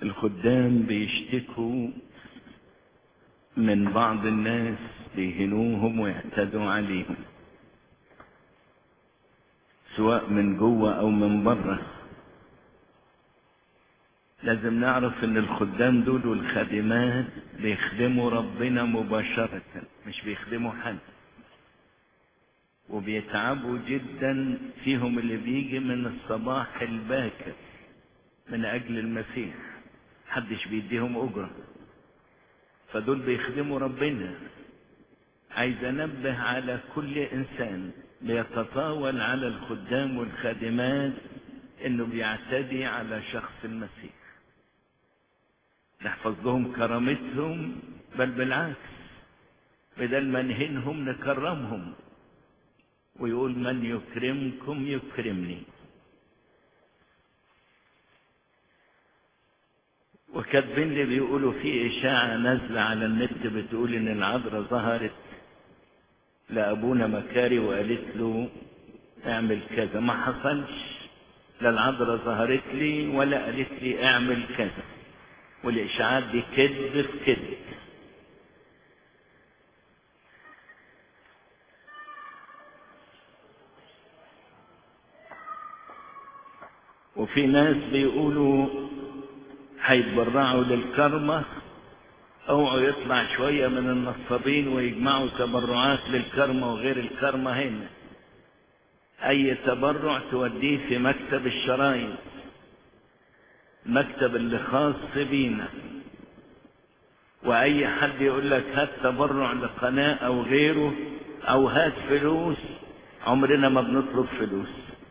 الخدام بيشتكوا من بعض الناس بيهنوهم ويعتدوا عليهم سواء من جوه او من بره لازم نعرف ان الخدام دول والخادمات بيخدموا ربنا مباشرة مش بيخدموا حد وبيتعبوا جدا فيهم اللي بيجي من الصباح الباكر من اجل المسيح محدش بيديهم اجرة فدول بيخدموا ربنا عايز انبه على كل انسان بيتطاول على الخدام والخادمات انه بيعتدي على شخص المسيح نحفظ لهم كرامتهم بل بالعكس بدل ما نهنهم نكرمهم ويقول من يكرمكم يكرمني وكاتبين لي بيقولوا في إشاعة نازلة على النت بتقول إن العذراء ظهرت لأبونا مكاري وقالت له اعمل كذا ما حصلش لا العذراء ظهرت لي ولا قالت لي اعمل كذا والإشاعات دي كذب في كذب وفي ناس بيقولوا هيتبرعوا للكرمة اوعوا يطلع شوية من النصابين ويجمعوا تبرعات للكرمة وغير الكرمة هنا اي تبرع توديه في مكتب الشرايط مكتب اللي خاص بينا واي حد يقول لك هات تبرع لقناة او غيره او هات فلوس عمرنا ما بنطلب فلوس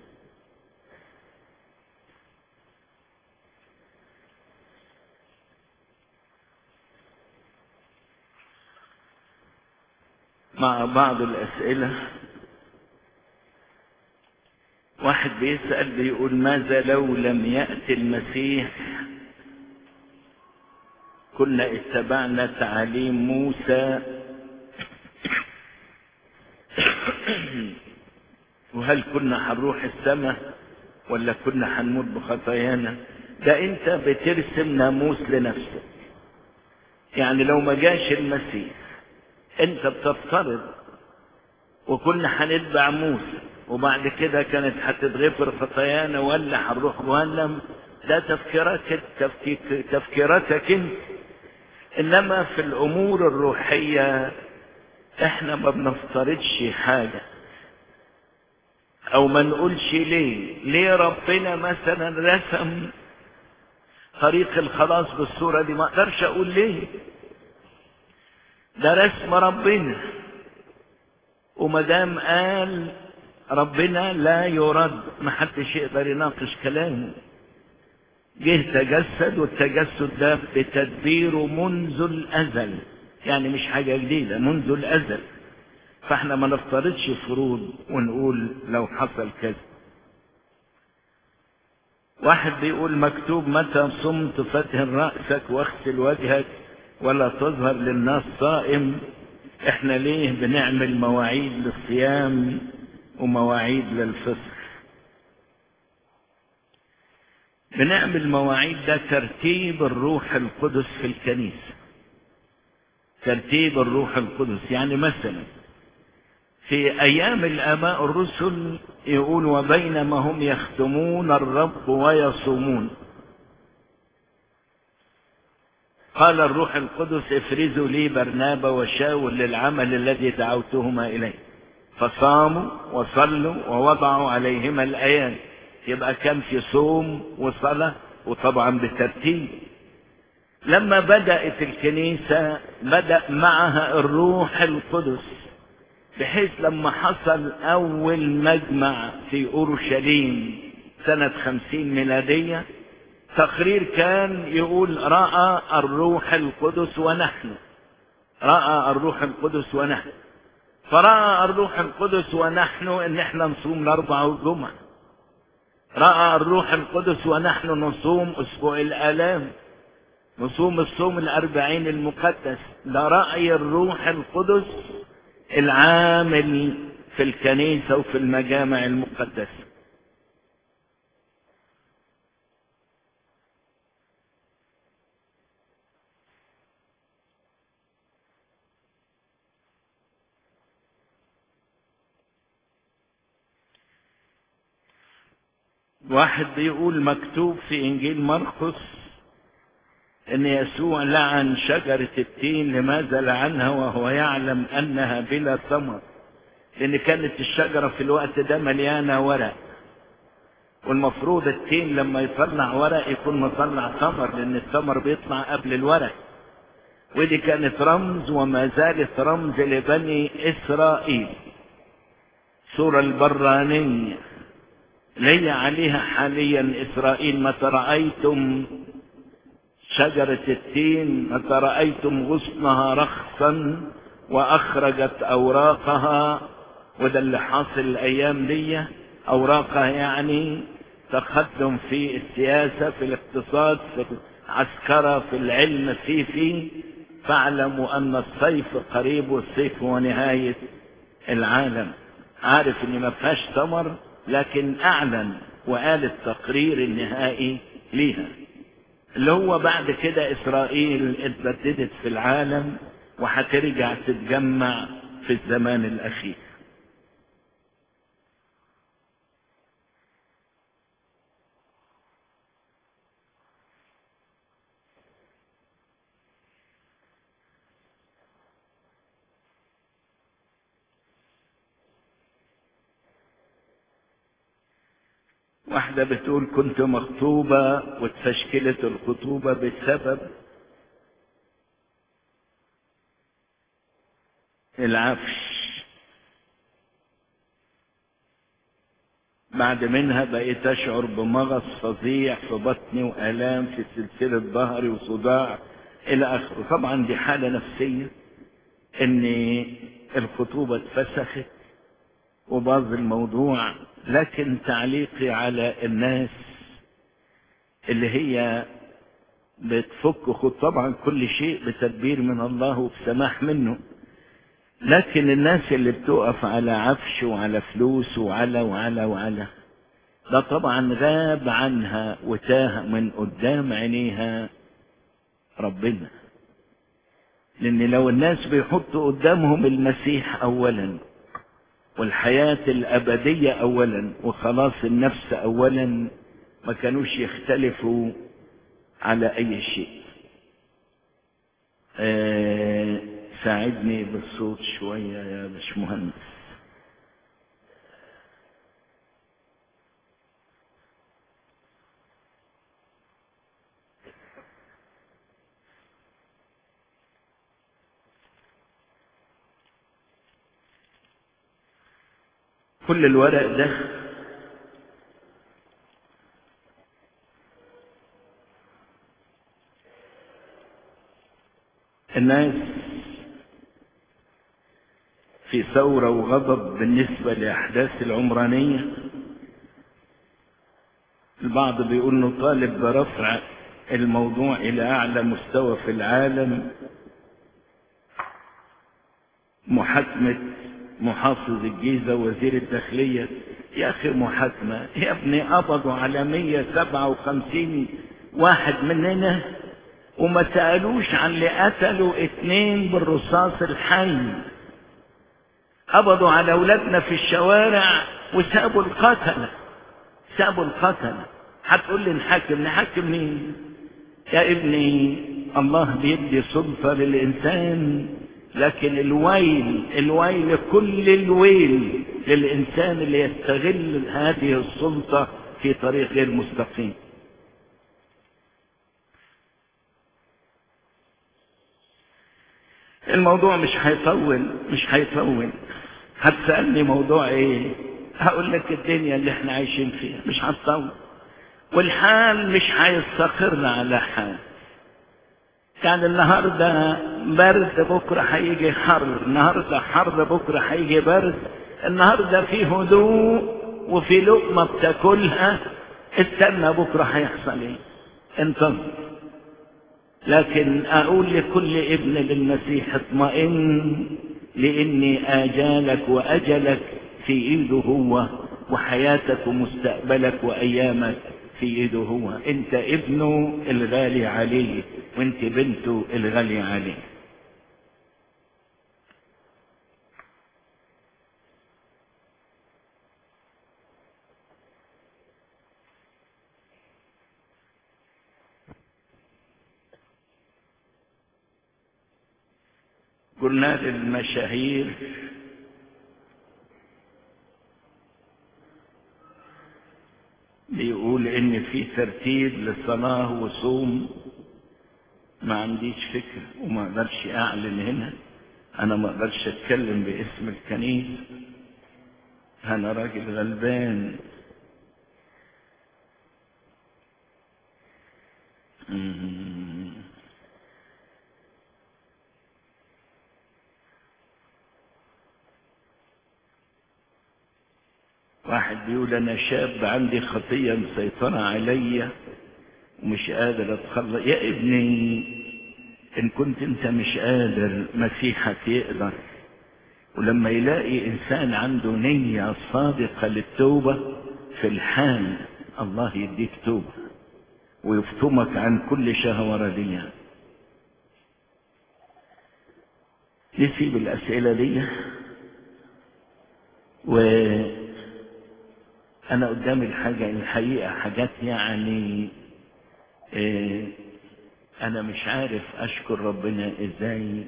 مع بعض الأسئلة واحد بيسأل بيقول ماذا لو لم يأتي المسيح كنا اتبعنا تعاليم موسى وهل كنا هنروح السماء ولا كنا هنموت بخطايانا ده انت بترسم ناموس لنفسك يعني لو ما جاش المسيح انت بتفترض وكنا هنتبع موسى وبعد كده كانت هتتغفر خطايانا ولا هنروح جهنم ده تفكيرك تفكيك تفكيراتك انت انما في الامور الروحيه احنا ما بنفترضش حاجه او ما نقولش ليه ليه ربنا مثلا رسم طريق الخلاص بالصوره دي ما اقدرش اقول ليه ده رسم ربنا وما دام قال ربنا لا يرد ما حدش يقدر يناقش كلامه جه تجسد والتجسد ده بتدبيره منذ الازل يعني مش حاجه جديده منذ الازل فاحنا ما نفترضش فروض ونقول لو حصل كذا واحد بيقول مكتوب متى صمت فتهن رأسك واغسل وجهك ولا تظهر للناس صائم احنا ليه بنعمل مواعيد للصيام ومواعيد للفطر بنعمل مواعيد ده ترتيب الروح القدس في الكنيسة ترتيب الروح القدس يعني مثلا في ايام الاباء الرسل يقول وبينما هم يختمون الرب ويصومون قال الروح القدس افرزوا لي برنابا وشاول للعمل الذي دعوتهما اليه فصاموا وصلوا ووضعوا عليهما الايات يبقى كان في صوم وصلاه وطبعا بترتيب لما بدات الكنيسه بدا معها الروح القدس بحيث لما حصل اول مجمع في اورشليم سنه خمسين ميلاديه تقرير كان يقول راى الروح القدس ونحن راى الروح القدس ونحن فراى الروح القدس ونحن ان احنا نصوم الاربعاء والجمعه راى الروح القدس ونحن نصوم اسبوع الالام نصوم الصوم الاربعين المقدس ده راي الروح القدس العامل في الكنيسه وفي المجامع المقدسه واحد بيقول مكتوب في انجيل مرقس ان يسوع لعن شجرة التين لماذا لعنها وهو يعلم انها بلا ثمر لان كانت الشجرة في الوقت ده مليانة ورق والمفروض التين لما يطلع ورق يكون مطلع ثمر لان الثمر بيطلع قبل الورق ودي كانت رمز وما زالت رمز لبني اسرائيل سورة البرانية لي عليها حاليا اسرائيل متى رأيتم شجرة التين متى رأيتم غصنها رخصا واخرجت اوراقها وده اللي حاصل الايام دي اوراقها يعني تقدم في السياسة في الاقتصاد في العسكرة في العلم في في فاعلموا ان الصيف قريب والصيف هو نهاية العالم عارف ان ما فيهاش ثمر لكن اعلن وقال التقرير النهائي ليها اللي هو بعد كده اسرائيل اتبددت في العالم وهترجع تتجمع في الزمان الاخير واحدة بتقول كنت مخطوبة وتفشكلت الخطوبة بسبب العفش بعد منها بقيت اشعر بمغص فظيع في بطني والام في سلسلة ظهري وصداع الى اخره طبعا دي حالة نفسية ان الخطوبة اتفسخت وباظ الموضوع لكن تعليقي على الناس اللي هي بتفك خط طبعا كل شيء بتدبير من الله وبسماح منه لكن الناس اللي بتقف على عفش وعلى فلوس وعلى وعلى وعلى ده طبعا غاب عنها وتاه من قدام عينيها ربنا لان لو الناس بيحطوا قدامهم المسيح اولا والحياة الأبدية أولا وخلاص النفس أولا ما كانوش يختلفوا على أي شيء آه ساعدني بالصوت شوية يا باشمهندس كل الورق ده الناس في ثورة وغضب بالنسبة لأحداث العمرانية البعض بيقول نطالب برفع الموضوع إلى أعلى مستوى في العالم محاكمة محافظ الجيزة وزير الداخلية يا أخي محاكمة يا ابني قبضوا على 157 واحد مننا وما سألوش عن اللي قتلوا اتنين بالرصاص الحي قبضوا على أولادنا في الشوارع وسابوا القتلة سابوا القتلة هتقول لي نحاكم نحاكم مين يا ابني الله بيدي سلطة للإنسان لكن الويل الويل كل الويل للإنسان اللي يستغل هذه السلطة في طريق غير مستقيم الموضوع مش هيطول مش هيطول هتسألني موضوع ايه هقول لك الدنيا اللي احنا عايشين فيها مش هتطول والحال مش هيستقر على حال كان النهاردة برد بكرة هيجي حر النهاردة حر بكرة هيجي برد النهاردة في هدوء وفي لقمة بتاكلها استنى بكرة هيحصل ايه انتظر لكن اقول لكل ابن للمسيح اطمئن لاني اجالك واجلك في ايده هو وحياتك ومستقبلك وايامك في ايده هو انت ابنه الغالي عليه وانت بنته الغالي عليه قلنا للمشاهير بيقول ان في ترتيب للصلاة وصوم ما عنديش فكرة وما اقدرش اعلن هنا انا ما اقدرش اتكلم باسم الكنيسة انا راجل غلبان واحد بيقول انا شاب عندي خطية مسيطرة عليا ومش قادر اتخلص يا ابني ان كنت انت مش قادر مسيحك يقدر ولما يلاقي انسان عنده نية صادقة للتوبة في الحال الله يديك توبة ويفطمك عن كل شهوة رديئة نسيب الأسئلة دي و أنا قدامي الحاجة الحقيقة حاجات يعني إيه أنا مش عارف أشكر ربنا إزاي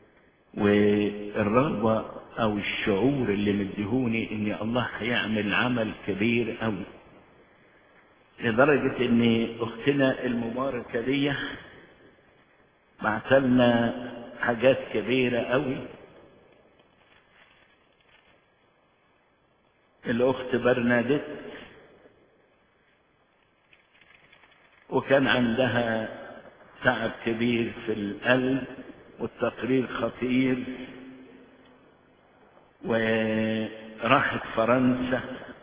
والرغبة أو الشعور اللي مديهوني إن الله هيعمل عمل كبير أوي لدرجة إن أختنا المباركة دي بعتلنا حاجات كبيرة أوي الأخت برنادت وكان عندها تعب كبير في القلب والتقرير خطير وراحت فرنسا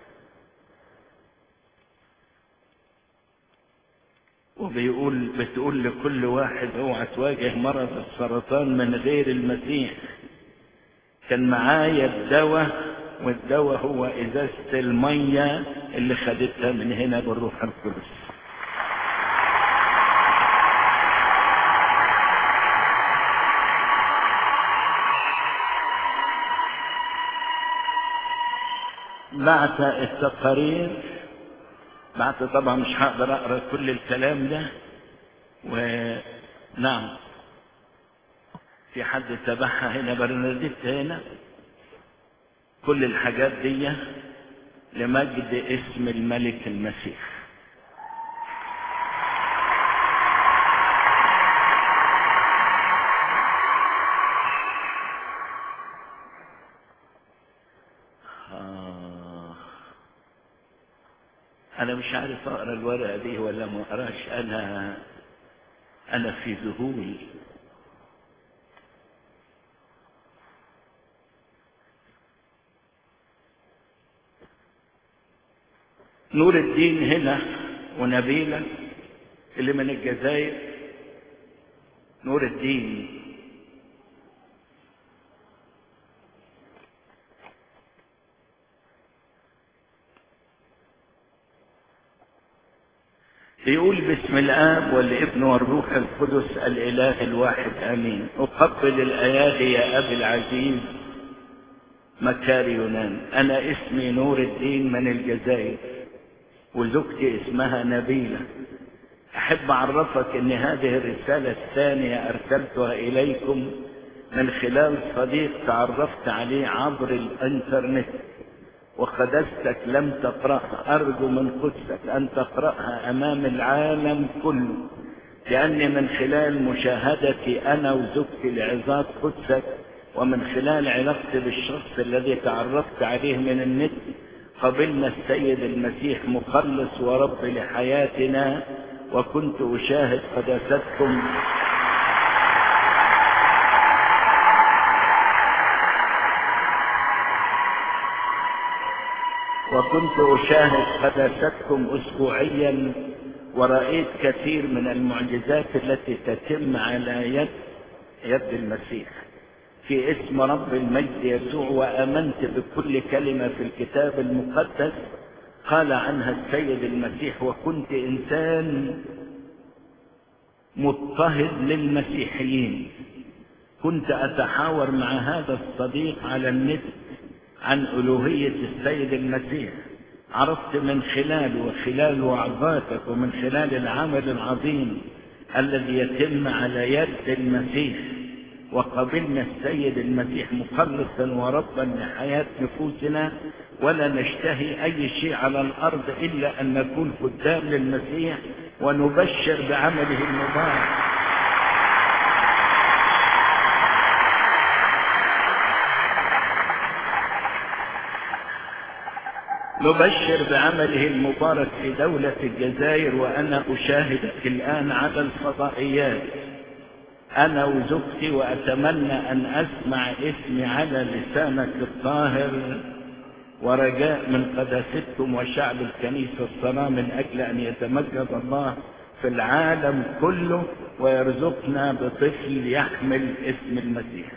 وبيقول بتقول لكل واحد اوعى تواجه مرض السرطان من غير المسيح كان معايا الدواء والدواء هو ازازة المية اللي خدتها من هنا بالروح القدس بعت التقارير بعت طبعا مش هقدر اقرا كل الكلام ده ونعم في حد تبعها هنا برناديت هنا كل الحاجات دي لمجد اسم الملك المسيح آه. انا مش عارف اقرا الورقه دي ولا ما اقراش انا انا في ذهول نور الدين هنا ونبيلة اللي من الجزائر نور الدين يقول باسم الآب والابن والروح القدس الإله الواحد آمين أقبل الأيادي يا أبي العزيز مكاري يونان أنا اسمي نور الدين من الجزائر وزوجتي اسمها نبيلة أحب أعرفك أن هذه الرسالة الثانية أرسلتها إليكم من خلال صديق تعرفت عليه عبر الإنترنت وقدستك لم تقرأها أرجو من قدسك أن تقرأها أمام العالم كله لأني من خلال مشاهدتي أنا وزوجتي لعظات قدسك ومن خلال علاقتي بالشخص الذي تعرفت عليه من النت قبلنا السيد المسيح مخلص ورب لحياتنا وكنت أشاهد قداستكم وكنت أشاهد قداستكم أسبوعيا ورأيت كثير من المعجزات التي تتم على يد يد المسيح في اسم رب المجد يسوع وآمنت بكل كلمة في الكتاب المقدس قال عنها السيد المسيح وكنت إنسان مضطهد للمسيحيين كنت أتحاور مع هذا الصديق على النت عن ألوهية السيد المسيح عرفت من خلال وخلال وعظاتك ومن خلال العمل العظيم الذي يتم على يد المسيح وقبلنا السيد المسيح مخلصا وربا لحياة نفوسنا ولا نشتهي أي شيء على الأرض إلا أن نكون خدام للمسيح ونبشر بعمله المبارك نبشر بعمله المبارك في دولة الجزائر وأنا أشاهدك الآن على الفضائيات أنا وزوجتي وأتمنى أن أسمع اسمي على لسانك الطاهر ورجاء من قداستكم وشعب الكنيسة الصلاة من أجل أن يتمجد الله في العالم كله ويرزقنا بطفل يحمل اسم المسيح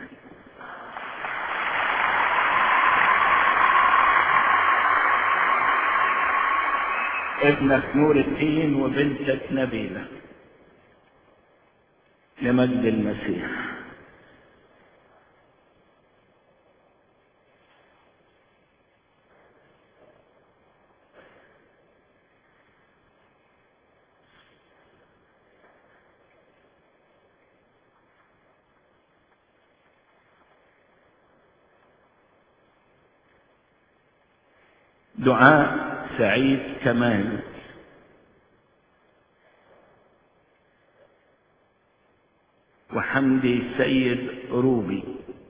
ابنك نور الدين وبنتك نبيلة لمجد المسيح دعاء سعيد كمال وحمدي سيد روبي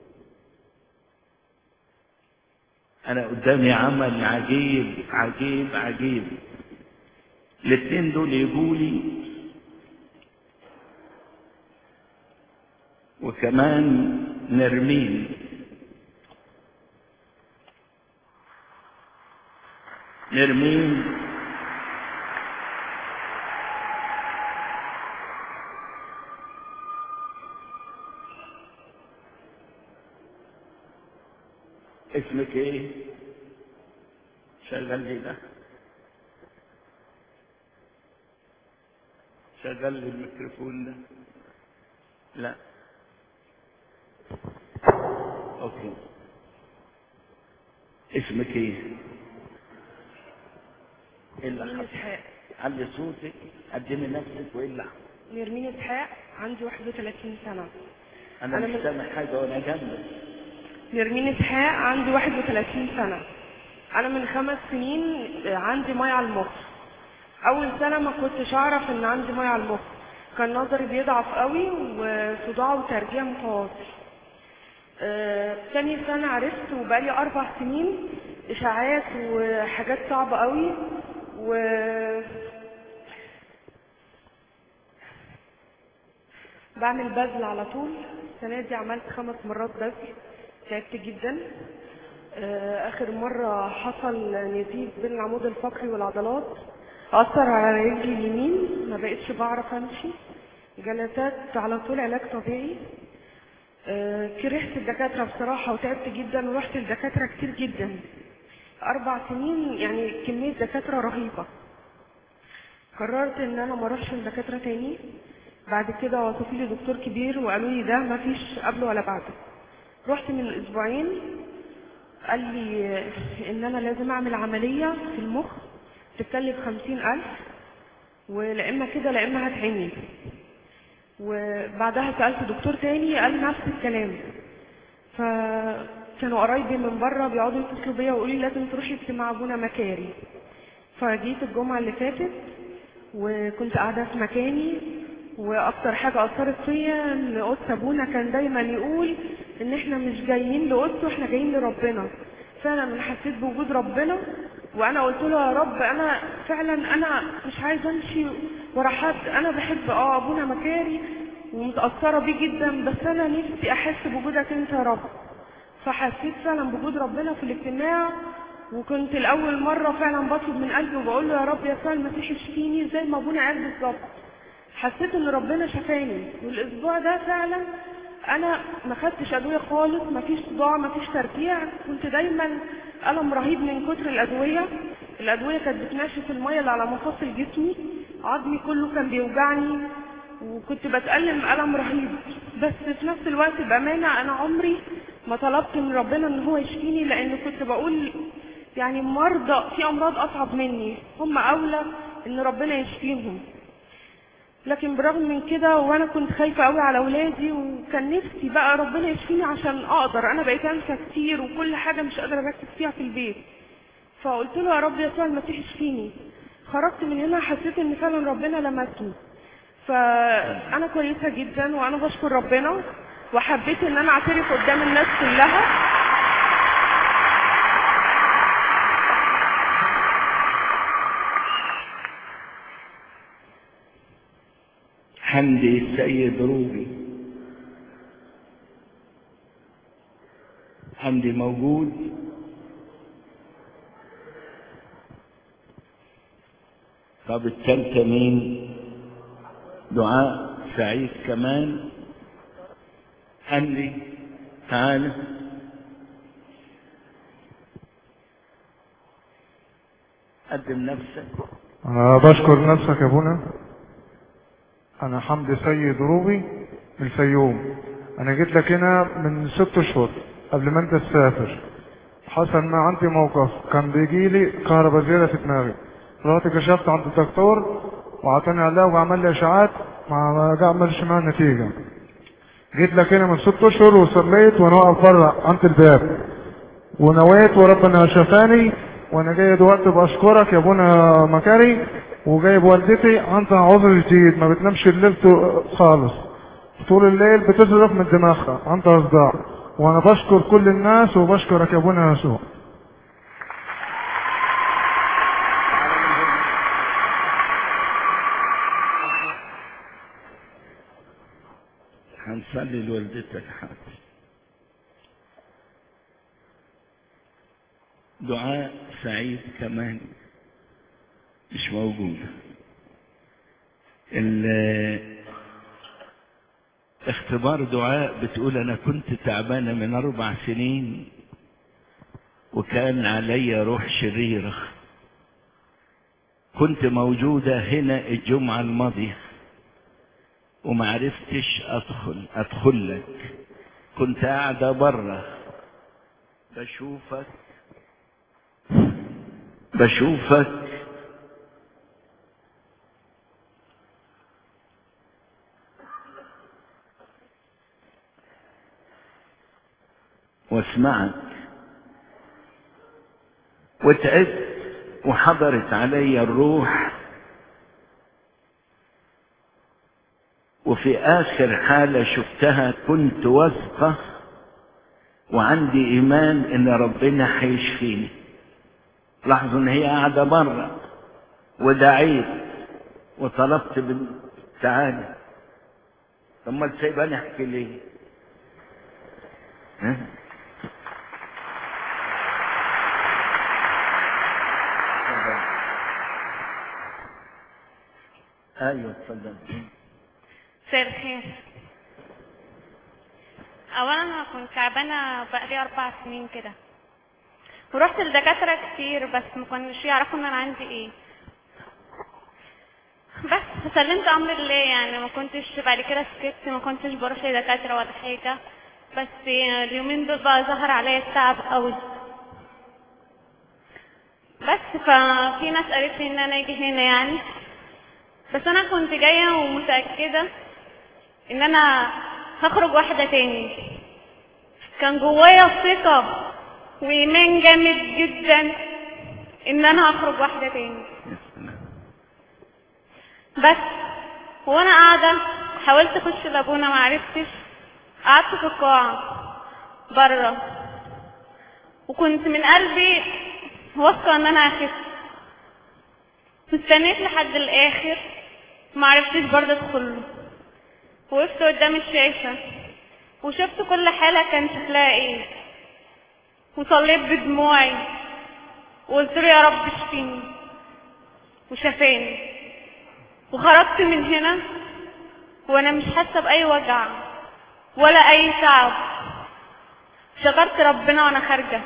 انا قدامي عمل عجيب عجيب عجيب الاثنين دول يقولي وكمان نرمين نرمين اسمك ايه شغل لي ده شغل لي الميكروفون ده لا اوكي اسمك ايه ايه اللي نرمين حصل اسحاق علي صوتك قدمي نفسك وايه اللي حصل نرمين اسحاق عندي 31 سنة انا أنا مش من- سامع حاجه وانا جنبك نرمين اسحاق عندي 31 سنة انا من خمس سنين عندي مية على المخ اول سنة ما كنتش اعرف ان عندي مية على المخ كان نظري بيضعف قوي وصداع وترجيع متواصل آه، تاني سنة عرفت وبقالي أربع سنين إشاعات وحاجات صعبة قوي و بعمل بذل على طول السنة دي عملت خمس مرات بذل تعبت جدا آه، آخر مرة حصل نزيف بين العمود الفقري والعضلات أثر على رجلي اليمين ما بقتش بعرف أمشي جلسات على طول علاج طبيعي آه، كرهت الدكاترة بصراحة وتعبت جدا ورحت لدكاترة كتير جدا أربع سنين يعني كمية دكاترة رهيبة قررت ان انا ما اروحش لدكاتره تاني بعد كده وصفوا لي دكتور كبير وقالوا لي ده ما فيش قبله ولا بعده رحت من اسبوعين قال لي ان انا لازم اعمل عمليه في المخ تكلف خمسين الف ولا اما كده لا اما هتعمي وبعدها سالت دكتور تاني قال نفس الكلام فكانوا قرايبي من بره بيقعدوا يتصلوا بيا ويقولوا لي لازم تروحي اجتماع ابونا مكاري فجيت الجمعة اللي فاتت وكنت قاعدة في مكاني واكتر حاجة اثرت فيا ان قدس ابونا كان دايما يقول ان احنا مش جايين لقدسه احنا جايين لربنا فعلا انا حسيت بوجود ربنا وانا قلت له يا رب انا فعلا انا مش عايزه امشي ورا حد انا بحب اه ابونا مكاري ومتاثره بيه جدا بس انا نفسي احس بوجودك انت يا رب فحسيت فعلا بوجود ربنا في الاجتماع وكنت الأول مرة فعلا بطلب من قلبي وبقول له يا رب يسوع المسيح اشفيني زي ما أبونا قال بالظبط حسيت إن ربنا شفاني والأسبوع ده فعلا أنا ما خدتش أدوية خالص ما فيش صداع ما فيش ترجيع كنت دايما ألم رهيب من كتر الأدوية الأدوية كانت بتنشف المية اللي على مفاصل جسمي عظمي كله كان بيوجعني وكنت بتألم ألم رهيب بس في نفس الوقت بأمانة أنا عمري ما طلبت من ربنا إن هو يشفيني لأن كنت بقول يعني مرضى في أمراض أصعب مني هم أولى إن ربنا يشفيهم لكن برغم من كده وانا كنت خايفه قوي على اولادي وكان نفسي بقى ربنا يشفيني عشان اقدر انا بقيت انسى كتير وكل حاجه مش قادره اركز فيها في البيت فقلت له يا رب يسوع المسيح اشفيني خرجت من هنا حسيت ان فعلا ربنا لمسني فانا كويسه جدا وانا بشكر ربنا وحبيت ان انا اعترف قدام الناس كلها حمدي السيد روبي حمدي موجود طب التالتة مين دعاء سعيد كمان حمدي تعالى قدم نفسك أنا بشكر نفسك يا ابونا أنا حمدي سيد روبي من الفيوم أنا جيت لك هنا من ست أشهر قبل ما أنت تسافر حصل ما عندي موقف كان بيجي لي كهرباء زيادة في دماغي رحت كشفت عند الدكتور وعطاني علاج وعمل لي إشاعات ما ما عملش معاه نتيجة جيت لك هنا من ست أشهر وصليت وأنا واقف بره عند الباب ونويت وربنا شفاني وانا جاي دلوقتي بشكرك يا ابونا مكاري وجايب والدتي عندها عذر جديد ما بتنامش الليل تو- خالص طول الليل بتصرف من دماغها عندها صداع وانا بشكر كل الناس وبشكرك يا ابونا يسوع هنصلي لوالدتك حاضر دعاء سعيد كمان مش موجودة ال- اختبار دعاء بتقول انا كنت تعبانة من اربع سنين وكان علي روح شريرة كنت موجودة هنا الجمعة الماضية وما عرفتش ادخل ادخل لك كنت قاعدة بره بشوفك بشوفك واسمعك وتعبت وحضرت علي الروح وفي آخر حالة شفتها كنت واثقة وعندي إيمان إن ربنا هيشفيني لاحظوا إن هي قاعدة بره ودعيت وطلبت بال... تعالى طب ما سايباني احكي ليه؟ ها؟ اتفضل. ايوه اتفضل مساء الخير اولا انا كنت تعبانه بقالي اربع سنين كده ورحت لدكاتره كتير بس ما كانوش يعرفوا ان انا عندي ايه بس سلمت امر الله يعني ما كنتش بعد كده سكت ما كنتش بروح لدكاتره ولا حاجه بس اليومين دول بقى ظهر عليا التعب قوي بس ففي ناس قالت لي ان انا اجي هنا يعني بس انا كنت جايه ومتاكده ان انا هخرج واحده تاني كان جوايا ثقه وايمان جامد جدا ان انا هخرج واحده تاني يا سلام بس وانا قاعده حاولت اخش لابونا ما عرفتش قعدت في القاعه بره وكنت من قلبي واثقه ان انا هخف استنيت لحد الاخر ما عرفتش برضه ادخل له وقفت قدام الشاشه وشفت كل حاله كان شكلها ايه وصليت بدموعي وقلت له يا رب اشفيني وشفاني وخرجت من هنا وانا مش حاسه باي وجع ولا اي تعب شكرت ربنا وانا خارجه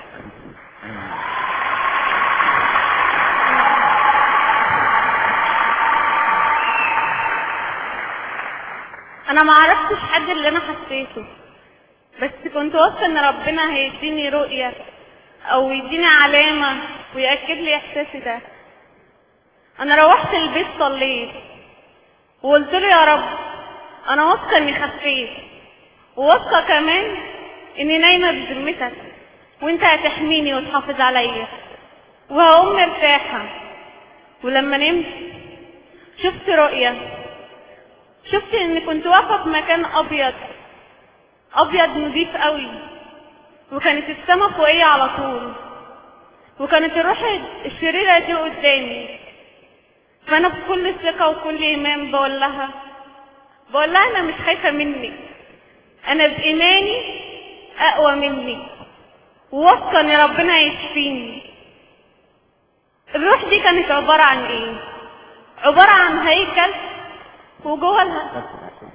انا ما عرفتش حد اللي انا حسيته بس كنت واثقه ان ربنا هيديني رؤيه او يديني علامه وياكد لي احساسي ده انا روحت البيت صليت وقلت له يا رب انا واثقه اني خفيت وواثقه كمان اني نايمه بذمتك وانت هتحميني وتحافظ عليا وهقوم مرتاحه ولما نمت شفت رؤيه شفت اني كنت واقفه في مكان ابيض ابيض نظيف قوي وكانت السما فوقيه على طول وكانت الروح الشريره دي قدامي فانا بكل ثقه وكل ايمان بقول لها بقول لها انا مش خايفه منك انا بايماني اقوى منك وواثقه ان ربنا يشفيني الروح دي كانت عباره عن ايه عباره عن هيكل وجوه الها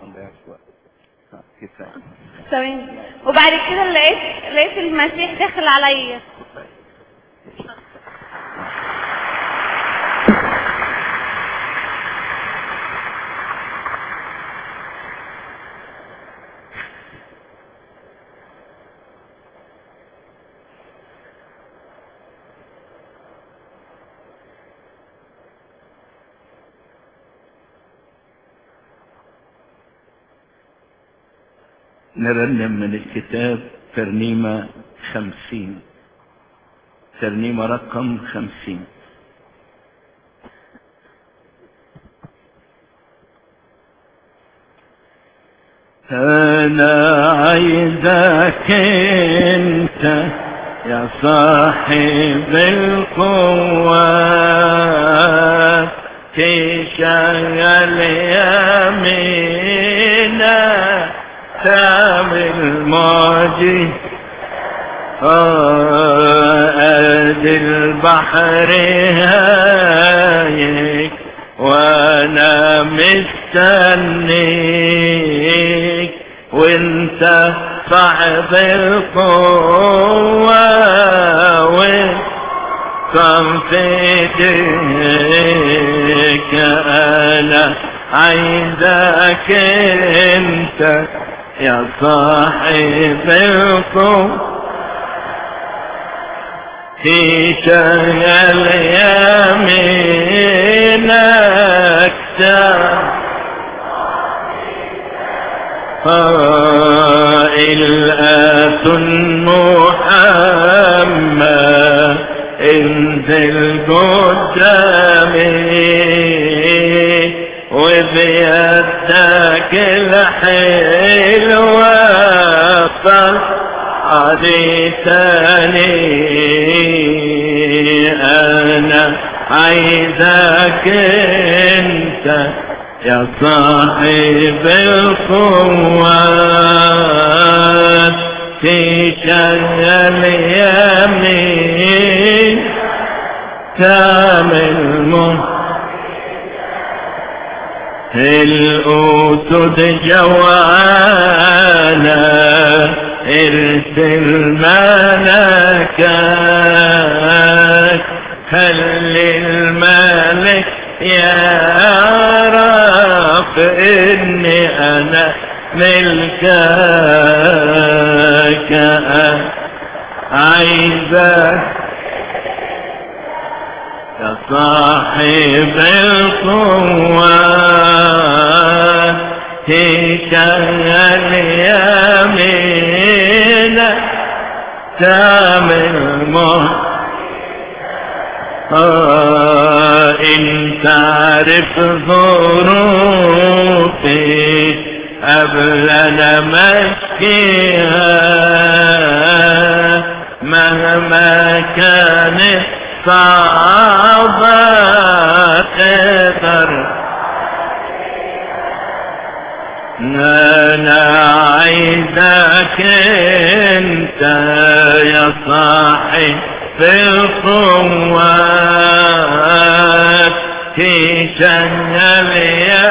ثواني وبعد كده لقيت لقيت المسيح داخل عليا نرنم من الكتاب ترنيمة خمسين ترنيمة رقم خمسين أنا عايزك أنت يا صاحب القوة تشغل يمينك تعمل معجز قائد البحر هايك وانا مستنيك وانت صاحب القوة وكم في ايديك انا عايزك انت يا صاحب القوة تشغل يمينك الآت محمد انزل قدامي وبيدك الحلوة فالحديثني أنا عايزك انت يا صاحب القوات تشغل يمين كامل مهر الأسد جوانا ارسل ملكك خلي الملك يعرف اني انا ملكك عايزك يا صاحب القوة تشغل يمينك تعمل مهر آه انت عارف ظروفي قبل انا مشكيها مهما كانت صعبة تقدر انا عايزك انت يا صاحي في القوات تشغل يا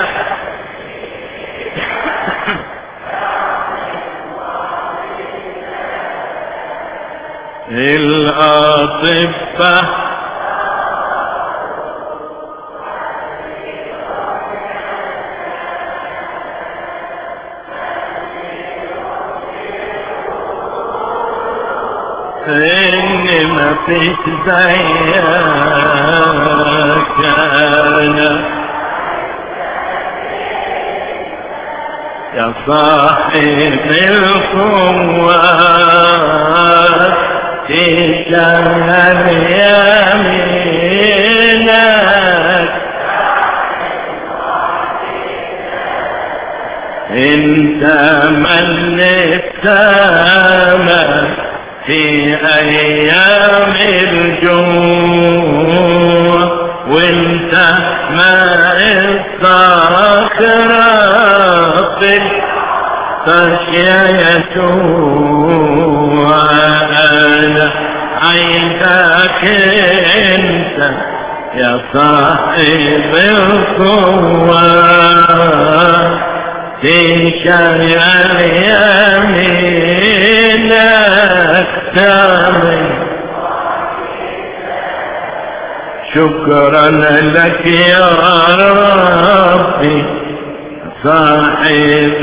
الأطباء إن ما فيش زيك أنا يا صاحب القوات تشهد يمينك انت من السماء في ايام الجوع وانت ماء الصخرة في الخشية يسوع انا عيدك انت يا صاحب القوة تشاء يمينك تامن شكرا لك يا ربي صاحب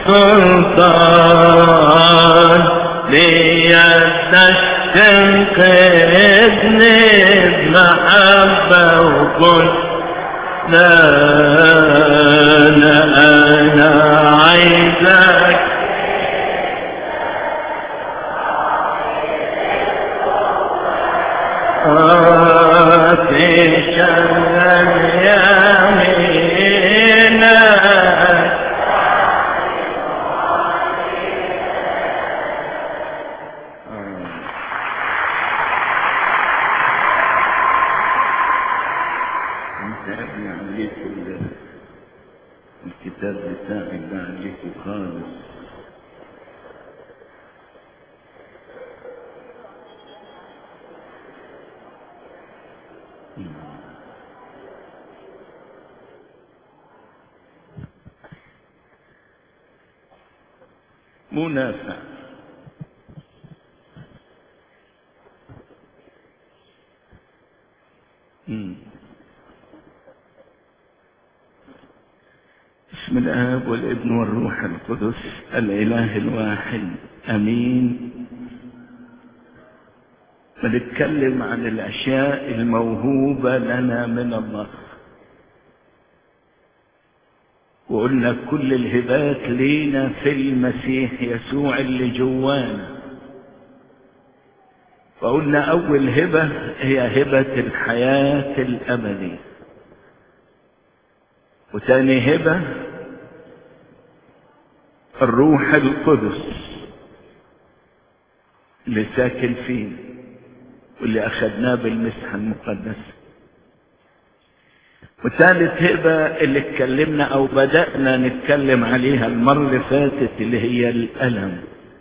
السلطان ليدك تنقذني بمحبة وكل لا لا انا عايزك تشغل يمينك انت يا ابني عليك ال- الكتاب بتاعك ده عليك خالص منافع مم. بسم الآب والابن والروح القدس الإله الواحد أمين بنتكلم عن الأشياء الموهوبة لنا من الله وقلنا كل الهبات لينا في المسيح يسوع اللي جوانا وقلنا أول هبة هي هبة الحياة الأبدية وتاني هبة الروح القدس اللي ساكن فينا واللي أخذناه بالمسحة المقدسة وثالث هبة اللي اتكلمنا أو بدأنا نتكلم عليها المرة اللي فاتت اللي هي الألم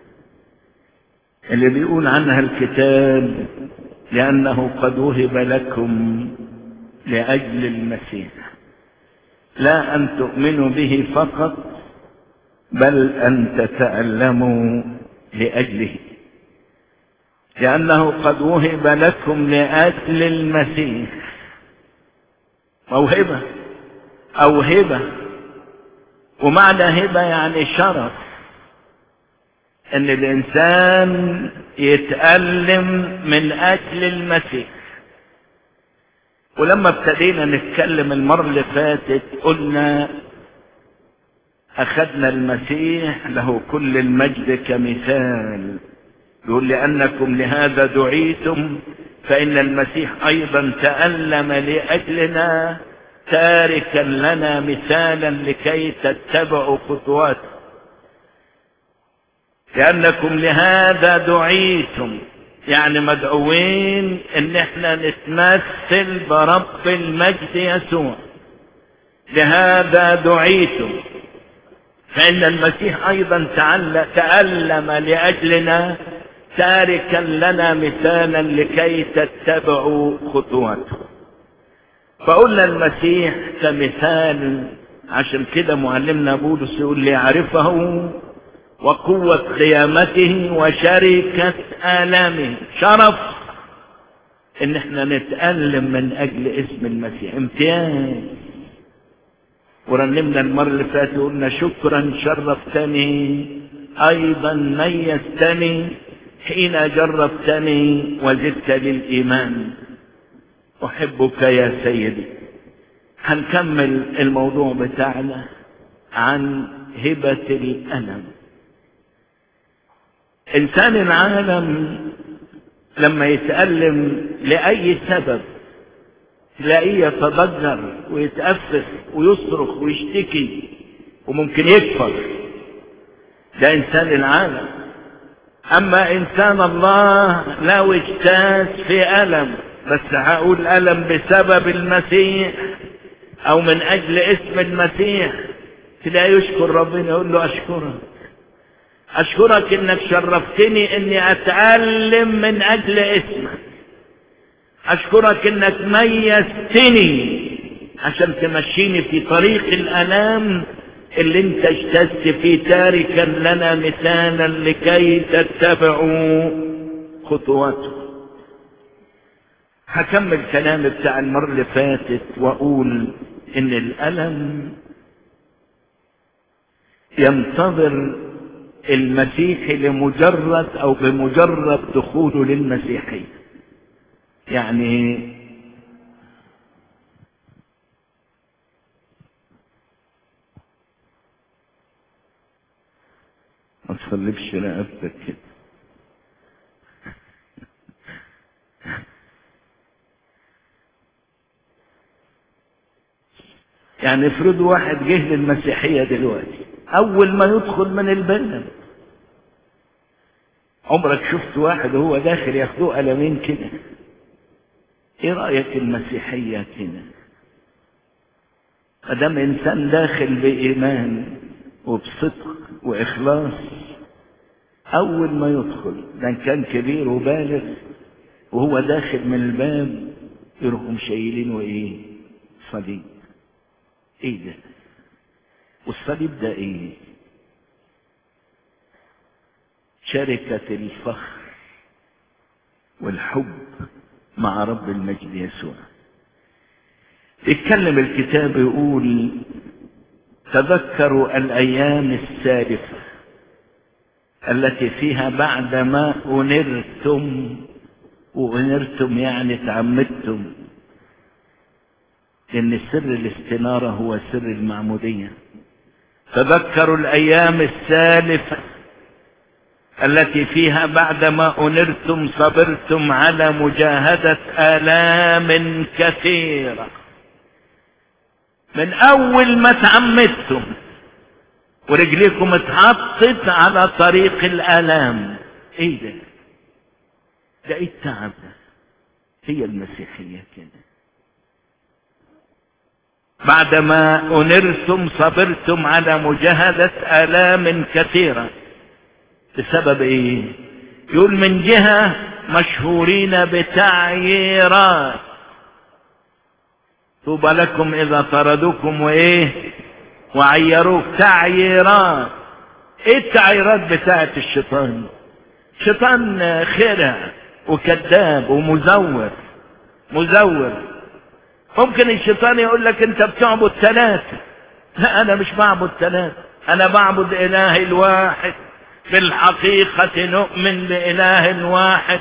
اللي بيقول عنها الكتاب لأنه قد وهب لكم لأجل المسيح لا أن تؤمنوا به فقط بل أن تتألموا لأجله لأنه قد وهب لكم لأجل المسيح موهبة أو هبة ومعنى هبة يعني شرف ان الانسان يتألم من اجل المسيح ولما ابتدينا نتكلم المرة اللي فاتت قلنا اخذنا المسيح له كل المجد كمثال يقول لانكم لهذا دعيتم فان المسيح ايضا تألم لاجلنا تاركا لنا مثالا لكي تتبعوا خطواته لأنكم لهذا دعيتم يعني مدعوين ان احنا نتمثل برب المجد يسوع لهذا دعيتم فإن المسيح أيضا تعل- تألم لأجلنا تاركا لنا مثالا لكي تتبعوا خطواته فقلنا المسيح كمثال عشان كده معلمنا بولس يقول ليعرفه وقوة قيامته وشركة آلامه شرف ان احنا نتألم من اجل اسم المسيح امتياز ورنمنا المرة اللي فاتت قلنا شكرا شرفتني ايضا ميزتني حين جربتني وزدت للايمان احبك يا سيدي هنكمل الموضوع بتاعنا عن هبة الألم إنسان العالم لما يتألم لأي سبب تلاقيه يتضجر ويتأفف ويصرخ ويشتكي وممكن يكفر ده إنسان العالم أما إنسان الله لو اجتاز في ألم بس هقول ألم بسبب المسيح أو من أجل اسم المسيح تلاقيه يشكر ربنا يقول له أشكرك أشكرك إنك شرفتني إني أتألم من أجل اسمك أشكرك إنك ميزتني عشان تمشيني في طريق الألام اللي انت اجتزت فيه تاركا لنا مثالا لكي تتبعوا خطواته هكمل كلام بتاع المرة اللي فاتت واقول ان الالم ينتظر المسيح لمجرد او بمجرد دخوله للمسيحية يعني ما تصلبش رقبتك كده يعني افرضوا واحد جه للمسيحية دلوقتي أول ما يدخل من البلد عمرك شفت واحد وهو داخل ياخدوه قلمين كده ايه رأيك المسيحية كده مادام انسان داخل بإيمان وبصدق وإخلاص أول ما يدخل ده كان كبير وبالغ وهو داخل من الباب يروحوا مشايلين وإيه صليب إيه ده والصليب ده إيه شركة الفخر والحب مع رب المجد يسوع يتكلم الكتاب يقول تذكروا الأيام السالفة التي فيها بعدما أنرتم وأنرتم يعني تعمدتم لأن سر الاستنارة هو سر المعمودية تذكروا الأيام السالفة التي فيها بعدما أنرتم صبرتم على مجاهدة آلام كثيرة من أول ما تعمدتم ورجليكم اتحطت على طريق الآلام ايه ده ده ايه التعب ده هي المسيحية كده بعدما أنرتم صبرتم على مجاهدة آلام كثيرة بسبب ايه يقول من جهة مشهورين بتعييرات طوبى لكم اذا طردوكم وايه وعيروك تعييرات ايه التعييرات بتاعت الشيطان شيطان خرع وكذاب ومزور مزور ممكن الشيطان يقول لك انت بتعبد ثلاثة لا انا مش بعبد ثلاثة انا بعبد اله الواحد في الحقيقة نؤمن بإله واحد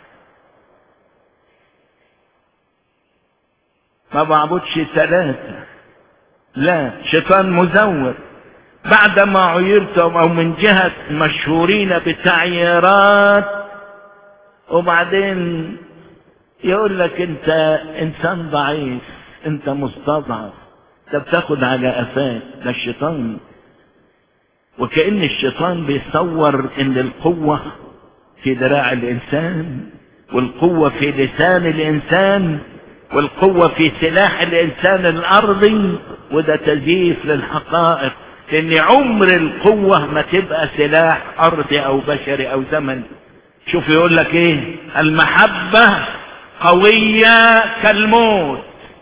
ما بعبدش ثلاثة لا شيطان مزور بعدما عيرتم او من جهة مشهورين بتعييرات وبعدين يقول لك انت انسان ضعيف انت مستضعف انت بتاخد على قفاك ده الشيطان وكأن الشيطان بيصور ان القوة في ذراع الانسان والقوة في لسان الانسان والقوة في سلاح الانسان الارضي وده تزييف للحقائق لان عمر القوة ما تبقى سلاح ارضي او بشري او زمن شوف يقول لك ايه المحبة قوية كالموت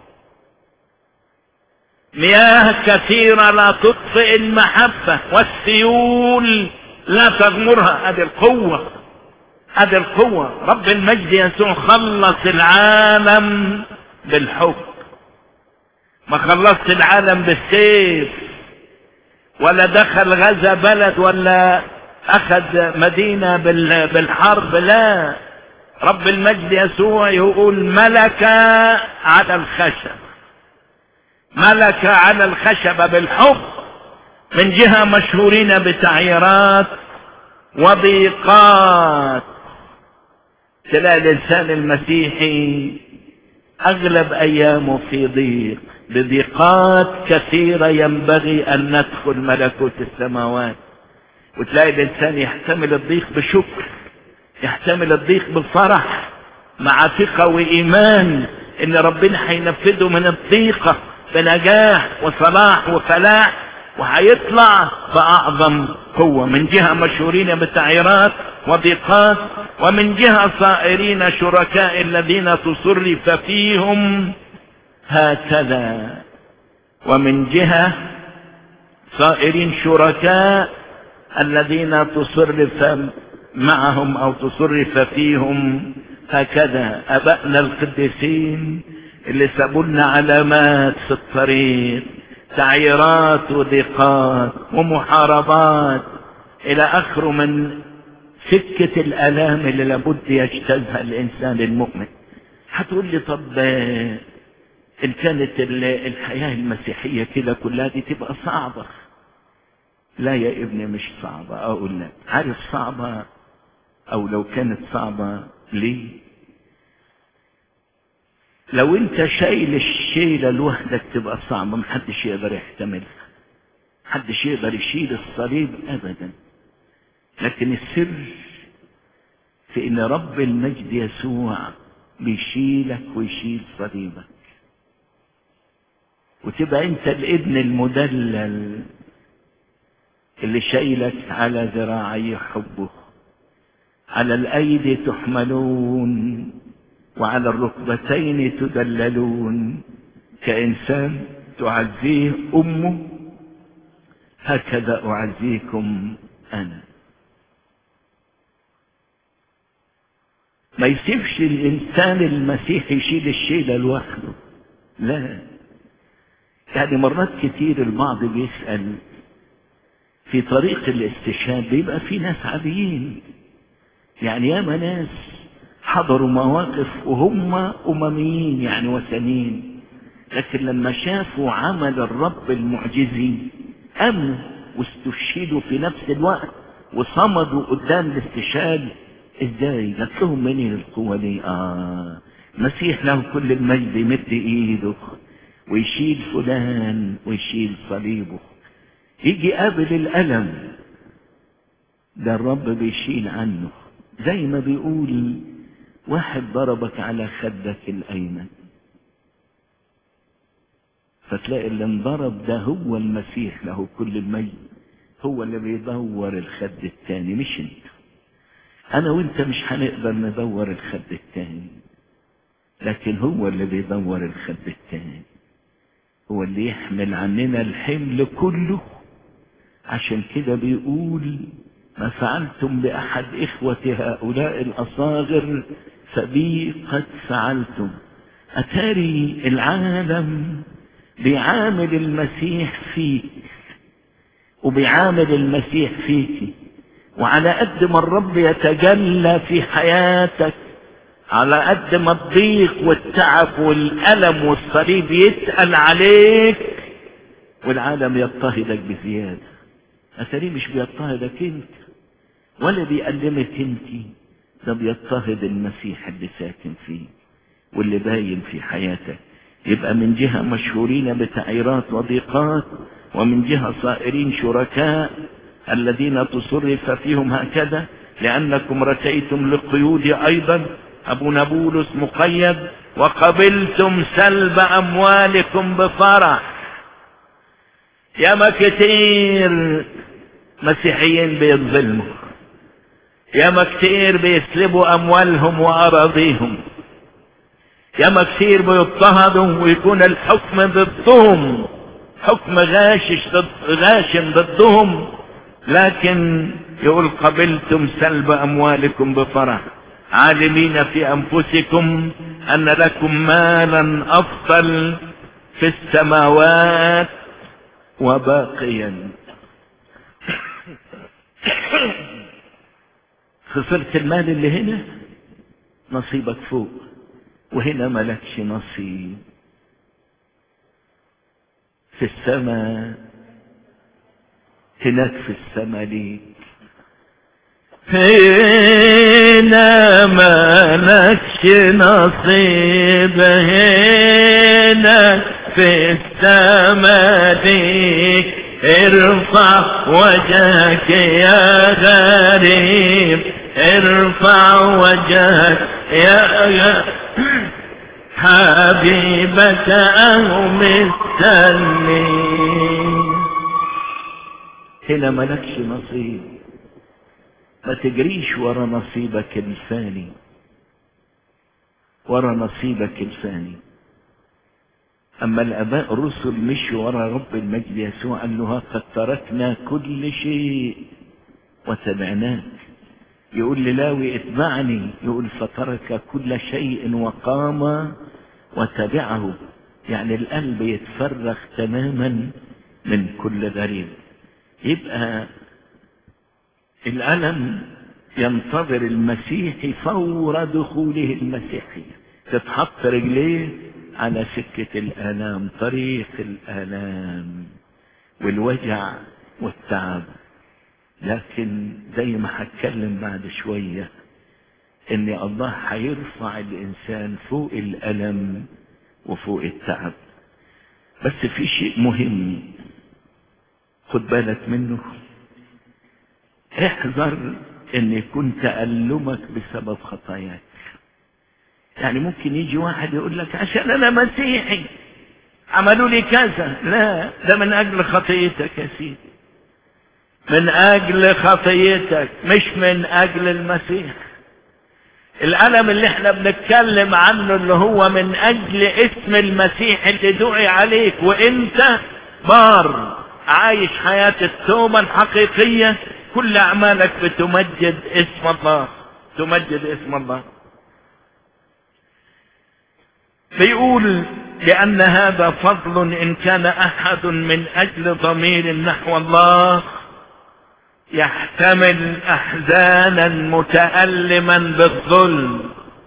مياه كثيرة لا تطفئ المحبة والسيول لا تغمرها هذه القوة هذه القوة رب المجد يسوع خلص العالم بالحب ما خلصت العالم بالسيف ولا دخل غزا بلد ولا اخذ مدينة بالحرب لا رب المجد يسوع يقول ملك على الخشب ملك على الخشبة بالحب من جهة مشهورين بتعييرات وضيقات تلاقي الإنسان المسيحي أغلب أيامه في ضيق بضيقات كثيرة ينبغي أن ندخل ملكوت السماوات وتلاقي الإنسان يحتمل الضيق بشكر يحتمل الضيق بفرح مع ثقة وإيمان إن ربنا هينفذه من الضيقة بنجاح وصلاح وفلاح وهيطلع بأعظم قوة من جهة مشهورين بتعييرات وضيقات ومن جهة صائرين شركاء الذين تصرف فيهم هكذا ومن جهة صائرين شركاء الذين تصرف معهم او تصرف فيهم هكذا ابائنا القديسين اللي سابوا لنا علامات في الطريق تعييرات وضيقات ومحاربات الى اخره من سكة الالام اللي لابد يجتازها الانسان المؤمن هتقول لي طب ان كانت الحياة المسيحية كده كلها دي تبقى صعبة لا يا ابني مش صعبة اقول لك عارف صعبة او لو كانت صعبة ليه لو انت شايل الشيلة لوحدك تبقى صعبة محدش يقدر يحتملها محدش يقدر يشيل الصليب ابدا لكن السر في ان رب المجد يسوع بيشيلك ويشيل صليبك وتبقى انت الابن المدلل اللي شايلك على ذراعي حبه على الايدي تحملون وعلى الركبتين تدللون كانسان تعزيه امه هكذا اعزيكم انا ما يسيبش الانسان المسيحي يشيل الشيله لوحده لا يعني مرات كتير البعض بيسال في طريق الاستشهاد بيبقى في ناس عاديين يعني ياما ناس حضروا مواقف وهم أمميين يعني وثنيين لكن لما شافوا عمل الرب المعجزي أمنوا واستشهدوا في نفس الوقت وصمدوا قدام الاستشهاد ازاي جات لهم منين القوة دي اه مسيح له كل المجد يمد ايده ويشيل فلان ويشيل صليبه يجي قابل الألم ده الرب بيشيل عنه زي ما بيقول واحد ضربك على خدك الأيمن فتلاقي اللي انضرب ده هو المسيح له كل المجد هو اللي بيدور الخد التاني مش انت انا وانت مش هنقدر ندور الخد التاني لكن هو اللي بيدور الخد التاني هو اللي يحمل عننا الحمل كله عشان كده بيقول ما فعلتم بأحد إخوة هؤلاء الأصاغر فبي قد فعلتم أتاري العالم بيعامل المسيح فيك وبيعامل المسيح فيك وعلى قد ما الرب يتجلى في حياتك على قد ما الضيق والتعب والألم والصليب يتقل عليك والعالم يضطهدك بزيادة أتاريه مش بيضطهدك انت ولا بيألمك انت ده بيضطهد المسيح اللي ساكن فيه واللي باين في حياتك يبقى من جهة مشهورين بتعيرات وضيقات ومن جهة صائرين شركاء الذين تصرف فيهم هكذا لأنكم رتيتم للقيود أيضا أبو نابولس مقيد وقبلتم سلب أموالكم بفرح ياما كتير مسيحيين بيتظلموا ياما كتير بيسلبوا أموالهم وأراضيهم ياما كتير بيضطهدوا ويكون الحكم ضدهم حكم غاشش ضد غاشم ضدهم لكن يقول قبلتم سلب أموالكم بفرح عالمين في أنفسكم أن لكم مالا أفضل في السماوات وباقيا خسرت المال اللي هنا نصيبك فوق وهنا ملكش نصيب في السماء هناك في السماء ليك هنا ما لكش نصيب هنا في السماء ليك ارفع وجهك يا غريب ارفع وجهك يا حبيبك أو مستني هنا ملكش نصيب ما تجريش ورا نصيبك الفاني ورا نصيبك الفاني أما الآباء الرسل مشوا ورا رب المجد يسوع قال له قد تركنا كل شيء وتبعناك يقول للاوي اتبعني يقول فترك كل شيء وقام وتبعه يعني القلب يتفرغ تماما من كل غريب يبقى الألم ينتظر المسيح فور دخوله المسيحية تتحط رجليه على سكة الآلام طريق الآلام والوجع والتعب لكن زي ما هتكلم بعد شوية ان الله هيرفع الانسان فوق الالم وفوق التعب بس في شيء مهم خد بالك منه احذر ان يكون تألمك بسبب خطاياك يعني ممكن يجي واحد يقول لك عشان انا مسيحي عملوا لي كذا لا ده من اجل خطيتك يا سيدي من اجل خطيتك مش من اجل المسيح الالم اللي احنا بنتكلم عنه اللي هو من اجل اسم المسيح اللي دعي عليك وانت بار عايش حياة التوبة الحقيقية كل اعمالك بتمجد اسم الله تمجد اسم الله بيقول لان هذا فضل ان كان احد من اجل ضمير نحو الله يحتمل احزانا متألما بالظلم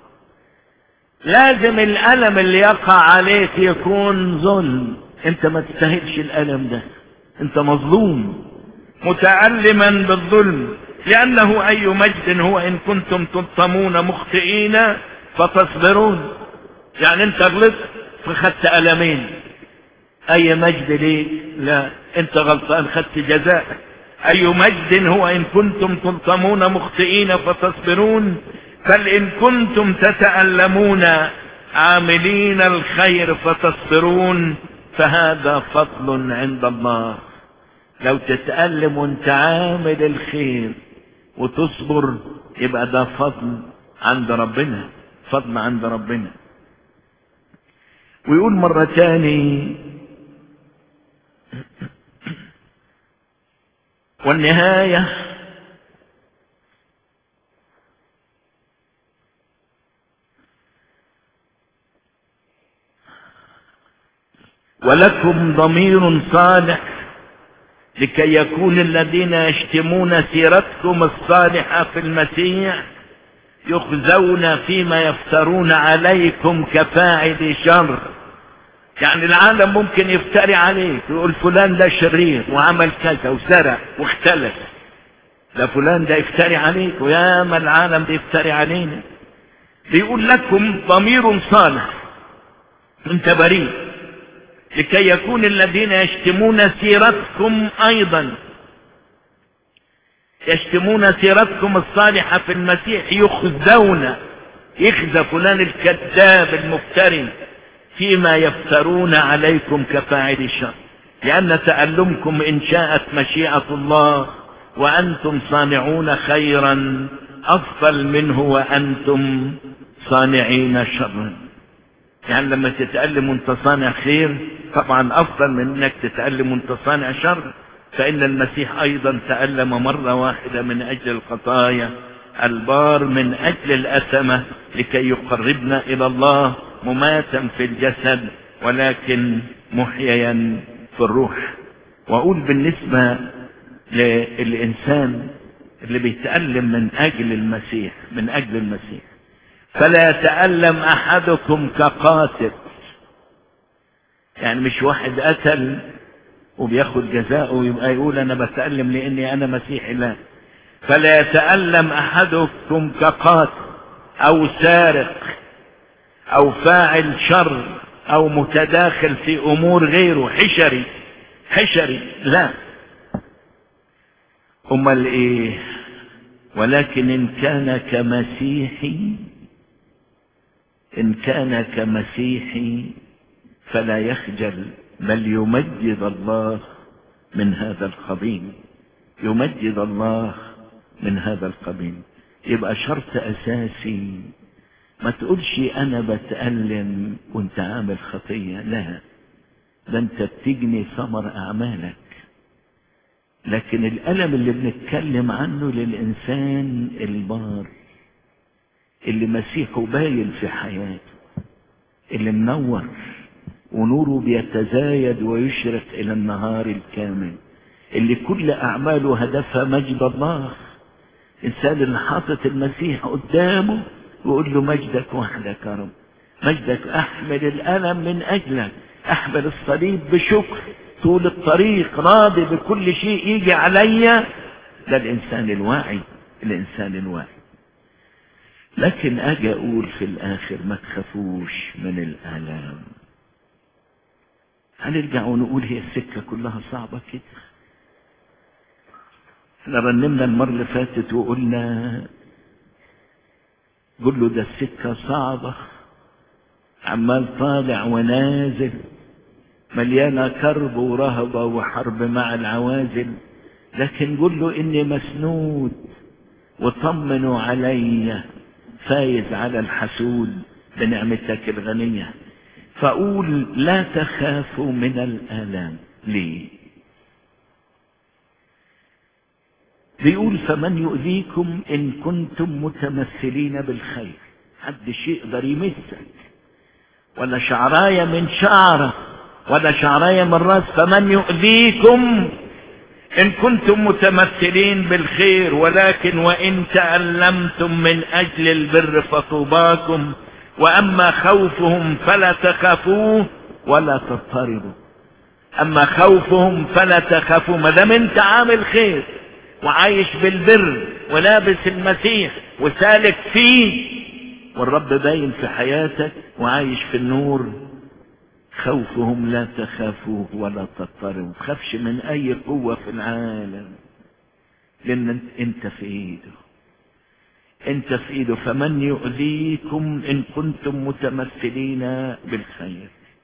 لازم الالم اللي يقع عليك يكون ظلم انت ما تستاهلش الالم ده انت مظلوم متألما بالظلم لانه اي مجد هو ان كنتم تلطمون مخطئين فتصبرون يعني انت غلطت فخدت المين اي مجد ليك لا انت غلطان خدت جزاء أي مجد هو إن كنتم تلطمون مخطئين فتصبرون بل إن كنتم تتألمون عاملين الخير فتصبرون فهذا فضل عند الله لو تتألم وانت عامل الخير وتصبر يبقى ده فضل عند ربنا فضل عند ربنا ويقول مرة تاني والنهاية ولكم ضمير صالح لكي يكون الذين يشتمون سيرتكم الصالحة في المسيح يخزون فيما يفترون عليكم كفاعل شر يعني العالم ممكن يفتري عليك ويقول فلان ده شرير وعمل كذا وسرق واختلف ده فلان ده يفتري عليك ويا ما العالم ده يفتري علينا بيقول لكم ضمير صالح انت بريء لكي يكون الذين يشتمون سيرتكم ايضا يشتمون سيرتكم الصالحة في المسيح يخزون يخزى فلان الكذاب المفتري فيما يفترون عليكم كفاعل الشر لأن تألمكم إن شاءت مشيئة الله وأنتم صانعون خيرا أفضل منه وأنتم صانعين شرا يعني لما تتألم وانت صانع خير طبعا أفضل من أنك تتألم وانت صانع شر فإن المسيح أيضا تألم مرة واحدة من أجل الخطايا البار من أجل الأثمة لكي يقربنا إلى الله مماتا في الجسد ولكن محييا في الروح وأقول بالنسبة للإنسان اللي بيتألم من أجل المسيح من أجل المسيح فلا يتألم أحدكم كقاتل يعني مش واحد قتل وبياخد جزاءه ويبقى يقول انا بتألم لاني انا مسيحي لا فلا يتألم احدكم كقاتل او سارق او فاعل شر او متداخل في امور غيره حشري حشري لا امال ايه ولكن ان كان كمسيحي ان كان كمسيحي فلا يخجل بل يمجد الله من هذا القبيل يمجد الله من هذا القبيل يبقى شرط اساسي ما تقولش انا بتألم وانت عامل خطية لا ده انت بتجني ثمر اعمالك لكن الألم اللي بنتكلم عنه للإنسان البار اللي مسيحه باين في حياته اللي منور ونوره بيتزايد ويشرق إلى النهار الكامل اللي كل أعماله هدفها مجد الله إنسان اللي حاطط المسيح قدامه ويقول له مجدك وحدك يا رب مجدك أحمل الألم من أجلك أحمل الصليب بشكر طول الطريق راضي بكل شيء يجي عليا ده الإنسان الواعي الإنسان الواعي لكن أجي أقول في الآخر ما تخافوش من الآلام هنرجع ونقول هي السكة كلها صعبة كده احنا رنمنا المرة اللي فاتت وقلنا قول له ده السكة صعبة عمال طالع ونازل مليانة كرب ورهبة وحرب مع العوازل لكن قل له اني مسنود وطمنوا علي فايز على الحسود بنعمتك الغنية فأقول لا تخافوا من الآلام ليه بيقول فمن يؤذيكم إن كنتم متمثلين بالخير حد شيء يقدر يمسك ولا شعراية من شعره ولا شعراية من راس فمن يؤذيكم إن كنتم متمثلين بالخير ولكن وإن تألمتم من أجل البر فطوباكم وأما خوفهم فلا تخافوه ولا تضطربوا أما خوفهم فلا تخافوا ما دام أنت عامل خير وعايش بالبر ولابس المسيح وسالك فيه والرب باين في حياتك وعايش في النور خوفهم لا تخافوه ولا تضطربوا خافش من اي قوة في العالم لان انت في ايده انت في ايده فمن يؤذيكم ان كنتم متمثلين بالخير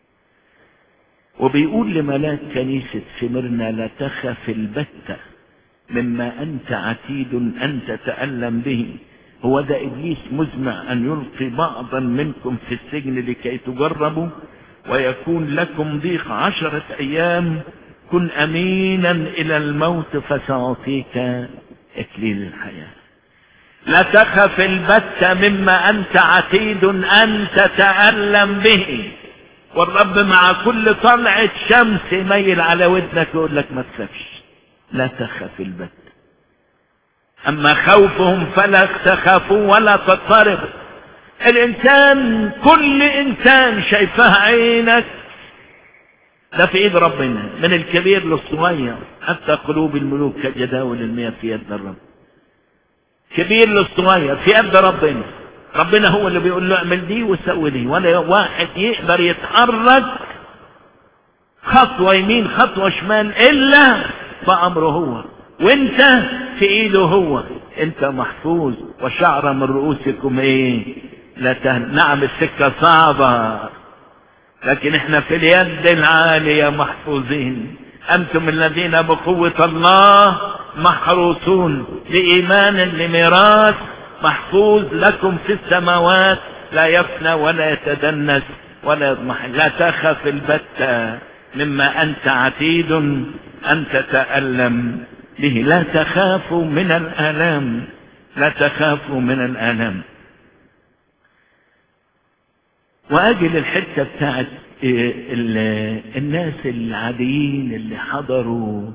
وبيقول لملاك كنيسة سمرنا لا تخف البتة مما انت عتيد ان تتألم به هو ده ابليس مزمع ان يلقي بعضا منكم في السجن لكي تجربوا ويكون لكم ضيق عشرة ايام كن امينا الى الموت فسأعطيك اكليل الحياة لا تخف البتة مما انت عتيد ان تتألم به والرب مع كل طلعة شمس يميل على ودنك ويقول لك ما تخافش لا تخف البتة اما خوفهم فلا تخافوا ولا تضطربوا الانسان كل انسان شايفها عينك ده في ايد ربنا من الكبير للصغير حتى قلوب الملوك كجداول المياه في يد الرب كبير للصغير في يد ربنا ربنا هو اللي بيقول له اعمل دي وسوي دي ولا واحد يقدر يتحرك خطوة يمين خطوة شمال الا بأمره هو وانت في ايده هو انت محفوظ وشعر من رؤوسكم ايه لا تهن... نعم السكة صعبة لكن احنا في اليد العالية محفوظين انتم الذين بقوة الله محروسون لإيمان لميراث محفوظ لكم في السماوات لا يفنى ولا يتدنس ولا يضمحل لا تخف البتة مما أنت عتيد أن تتألم به لا تخافوا من الآلام لا تخافوا من الآلام وأجل الحتة بتاعت الناس العاديين اللي حضروا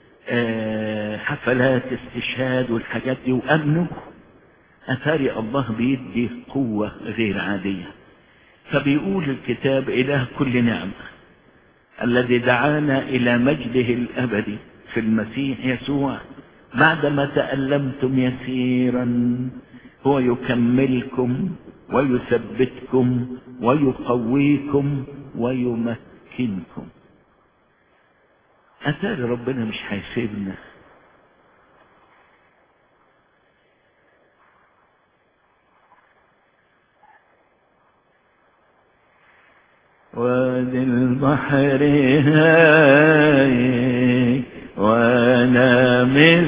حفلات استشهاد والحاجات دي وأمنوا أثاري الله بيدي قوة غير عادية فبيقول الكتاب إله كل نعمة الذي دعانا إلى مجده الأبدي في المسيح يسوع بعدما تألمتم يسيرا هو يكملكم ويثبتكم ويقويكم ويمكنكم أتاري ربنا مش هيسيبنا وادي البحر هاي وانا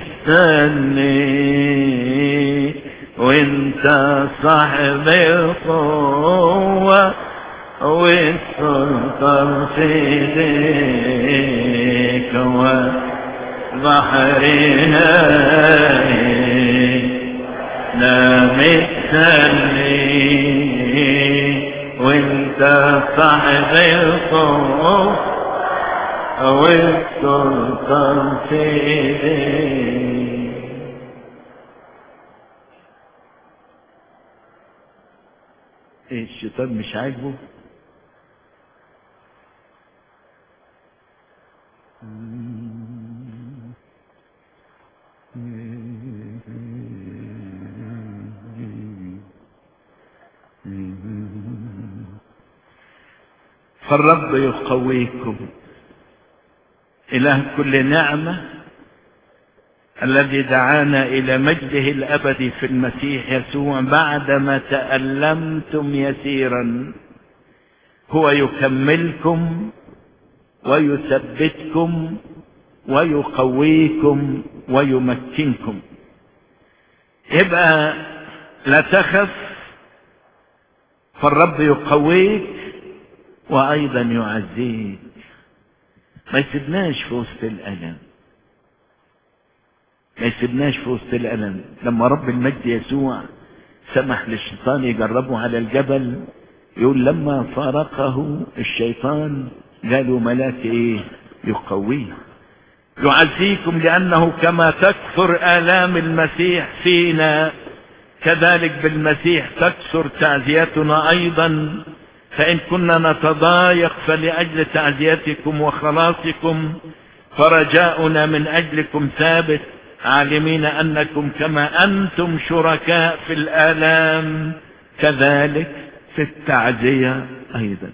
مستني وانت صاحب القوة والسلطان في ايديك وبحر هاي انا مستني وانت صاحب القوة والسلطان في ايديك ايه الشيطان مش عاجبه فالرب يقويكم إله كل نعمة الذي دعانا إلى مجده الأبدي في المسيح يسوع بعدما تألمتم يسيرا هو يكملكم ويثبتكم ويقويكم ويمكنكم يبقى لا تخف فالرب يقويك وأيضا يعزيك ما يسيبناش في وسط الألم ما يسيبناش في وسط الألم لما رب المجد يسوع سمح للشيطان يجربه على الجبل يقول لما فارقه الشيطان قالوا ملاك ايه يقويه يعزيكم لأنه كما تكثر آلام المسيح فينا كذلك بالمسيح تكثر تعزيتنا أيضا فإن كنا نتضايق فلأجل تعزيتكم وخلاصكم فرجاؤنا من أجلكم ثابت عالمين أنكم كما أنتم شركاء في الآلام كذلك في التعزية أيضا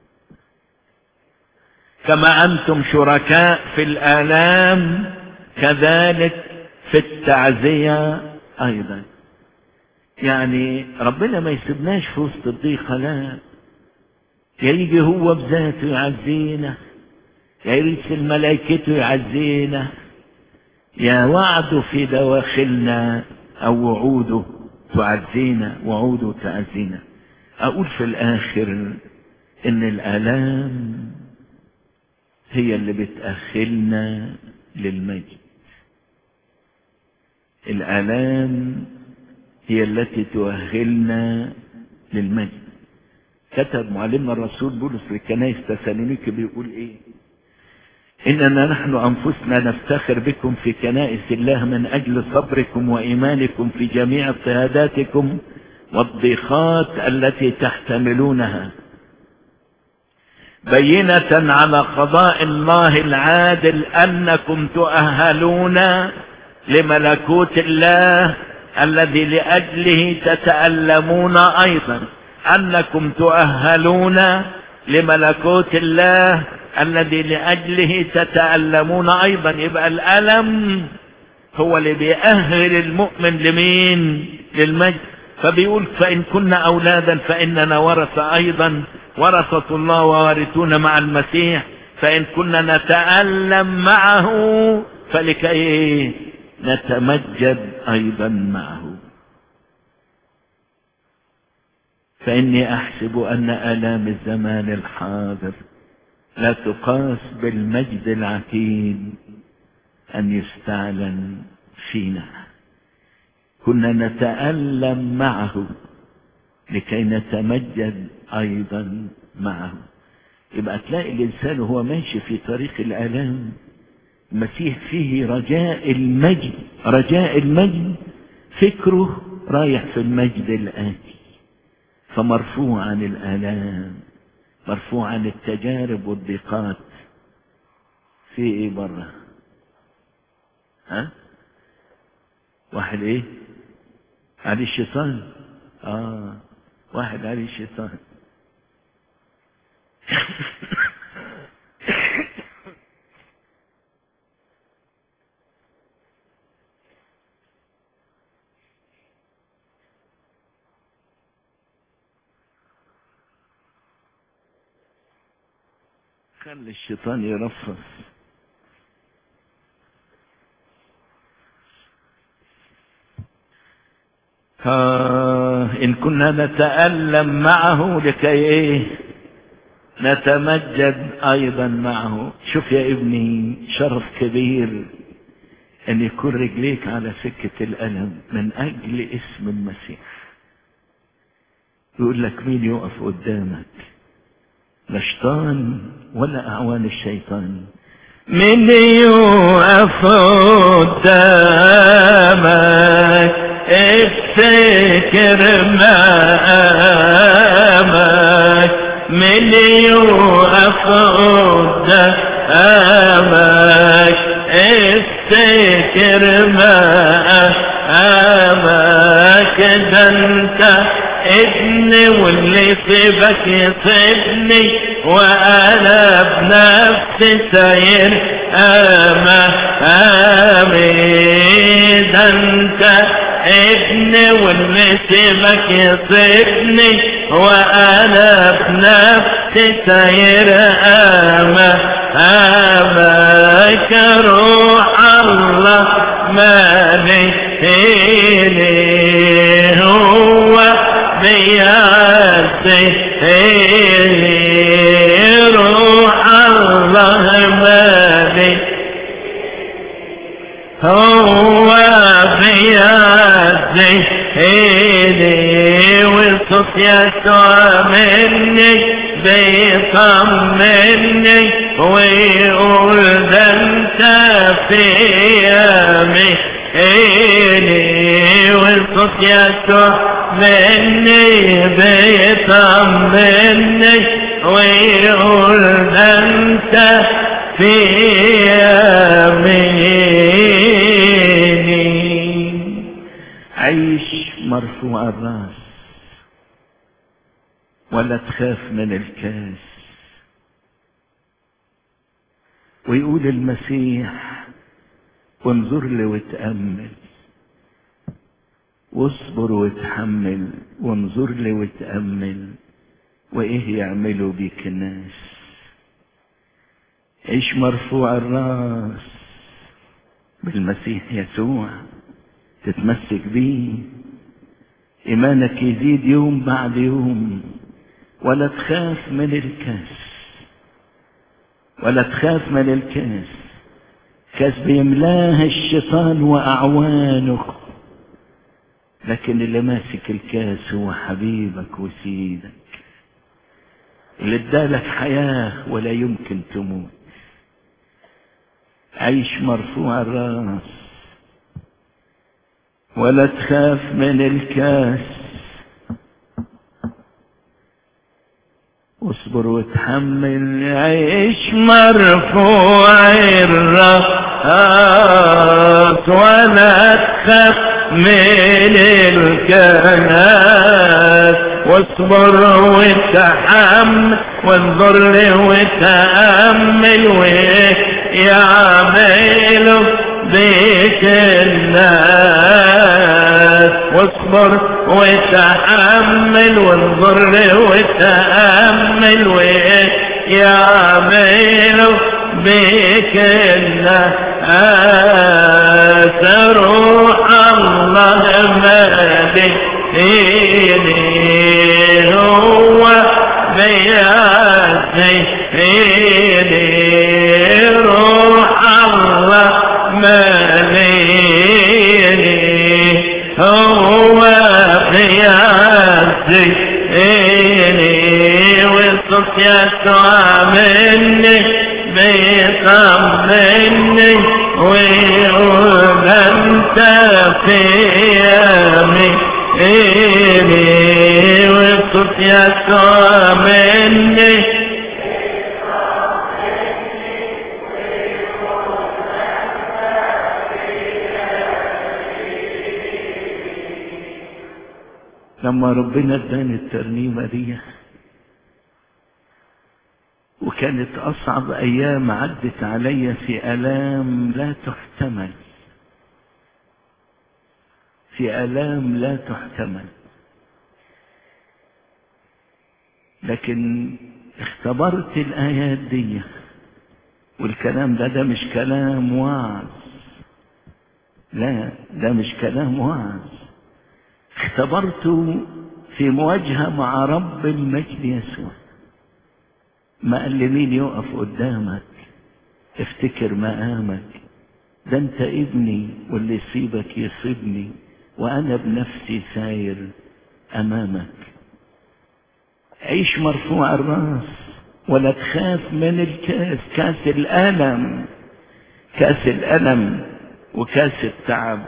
كما أنتم شركاء في الآلام كذلك في التعزية أيضا يعني ربنا ما يسيبناش في وسط الضيقة لا يجي هو بذاته يعزينا يا يرسل ملائكته يعزينا يا وعده في دواخلنا او وعوده تعزينا وعوده تعزينا اقول في الاخر ان الالام هي اللي بتأخلنا للمجد الالام هي التي تؤهلنا للمجد كتب معلمنا الرسول بولس لكنائس تسالونيك بيقول ايه اننا نحن انفسنا نفتخر بكم في كنائس الله من اجل صبركم وايمانكم في جميع اضطهاداتكم والضيقات التي تحتملونها بينة على قضاء الله العادل انكم تؤهلون لملكوت الله الذي لاجله تتألمون ايضا انكم تؤهلون لملكوت الله الذي لاجله تتألمون ايضا يبقى الالم هو اللي بيأهل المؤمن لمين للمجد فبيقول فان كنا اولادا فاننا ورثة ايضا ورثة الله ووارثون مع المسيح فان كنا نتألم معه فلكي نتمجد ايضا معه فاني احسب ان الام الزمان الحاضر لا تقاس بالمجد العتيد ان يستعلن فينا كنا نتألم معه لكي نتمجد ايضا معه يبقى تلاقي الانسان وهو ماشي في طريق الالام المسيح فيه رجاء المجد رجاء المجد فكره رايح في المجد الآتي فمرفوع عن الآلام مرفوع عن التجارب والضيقات في ايه بره ها واحد ايه علي الشيطان اه واحد علي الشيطان خلي الشيطان يرفص آه إن كنا نتألم معه لكي إيه نتمجد أيضا معه شوف يا ابني شرف كبير أن يكون رجليك على سكة الألم من أجل اسم المسيح يقول لك مين يقف قدامك لا شيطان ولا أعوان الشيطان من يقف قدامك افتكر مقامك من يقف قدامك افتكر مقامك ده انت ابن واللي سيبك يصيبني وانا بنفسي ساير اما امي ده انت ابن واللي سيبك يصيبني وانا بنفسي ساير اما امك روح الله مالي هو بيدي روح الله مالي هو بيدي والصوت يسوع مني بيطمني ويقول ده انت في يامي عيني والصوت يسوع مني بيطمني ويقول ده انت في يميني عيش مرفوع الراس ولا تخاف من الكاس ويقول المسيح وانظر لي وتأمل واصبر وتحمل وانظر لي وتأمل وايه يعملوا بيك الناس عيش مرفوع الراس بالمسيح يسوع تتمسك بيه ايمانك يزيد يوم بعد يوم ولا تخاف من الكاس ولا تخاف من الكاس كاس بيملاه الشيطان واعوانه لكن اللي ماسك الكاس هو حبيبك وسيدك اللي ادالك حياة ولا يمكن تموت عيش مرفوع الراس ولا تخاف من الكاس واصبر وتحمل عيش مرفوع الراس ولا تخاف من الكناس واصبر وتحمل وانظر لي وتأمل ويعمل بك الناس واصبر وتحمل وانظر لي وتأمل ويعمل بك الناس روح الله مالك إلي هو بيدي إلي روح الله ماليني هو بيدي إلي والصوت يسوع مني بيطمني ويقول انت في يمي إلي والصوت يسوع مني لما ربنا اداني الترنيمة دي وكانت أصعب أيام عدت عليا في آلام لا تحتمل في آلام لا تحتمل لكن اختبرت الآيات دي والكلام ده ده مش كلام وعظ لا ده مش كلام وعظ اختبرته في مواجهة مع رب المجد يسوع ما قال لي مين يقف قدامك افتكر مقامك ده انت ابني واللي يصيبك يصيبني وانا بنفسي ساير امامك عيش مرفوع الراس ولا تخاف من الكاس كاس الالم كاس الالم وكاس التعب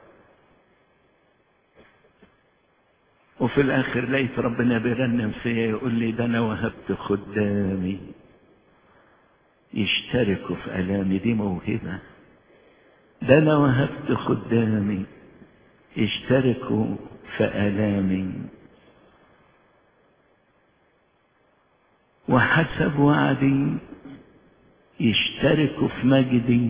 وفي الاخر لقيت ربنا بيرنم فيا يقول لي ده انا وهبت خدامي يشتركوا في الامي دي موهبه ده انا وهبت خدامي يشتركوا في الامي وحسب وعدي يشتركوا في مجدي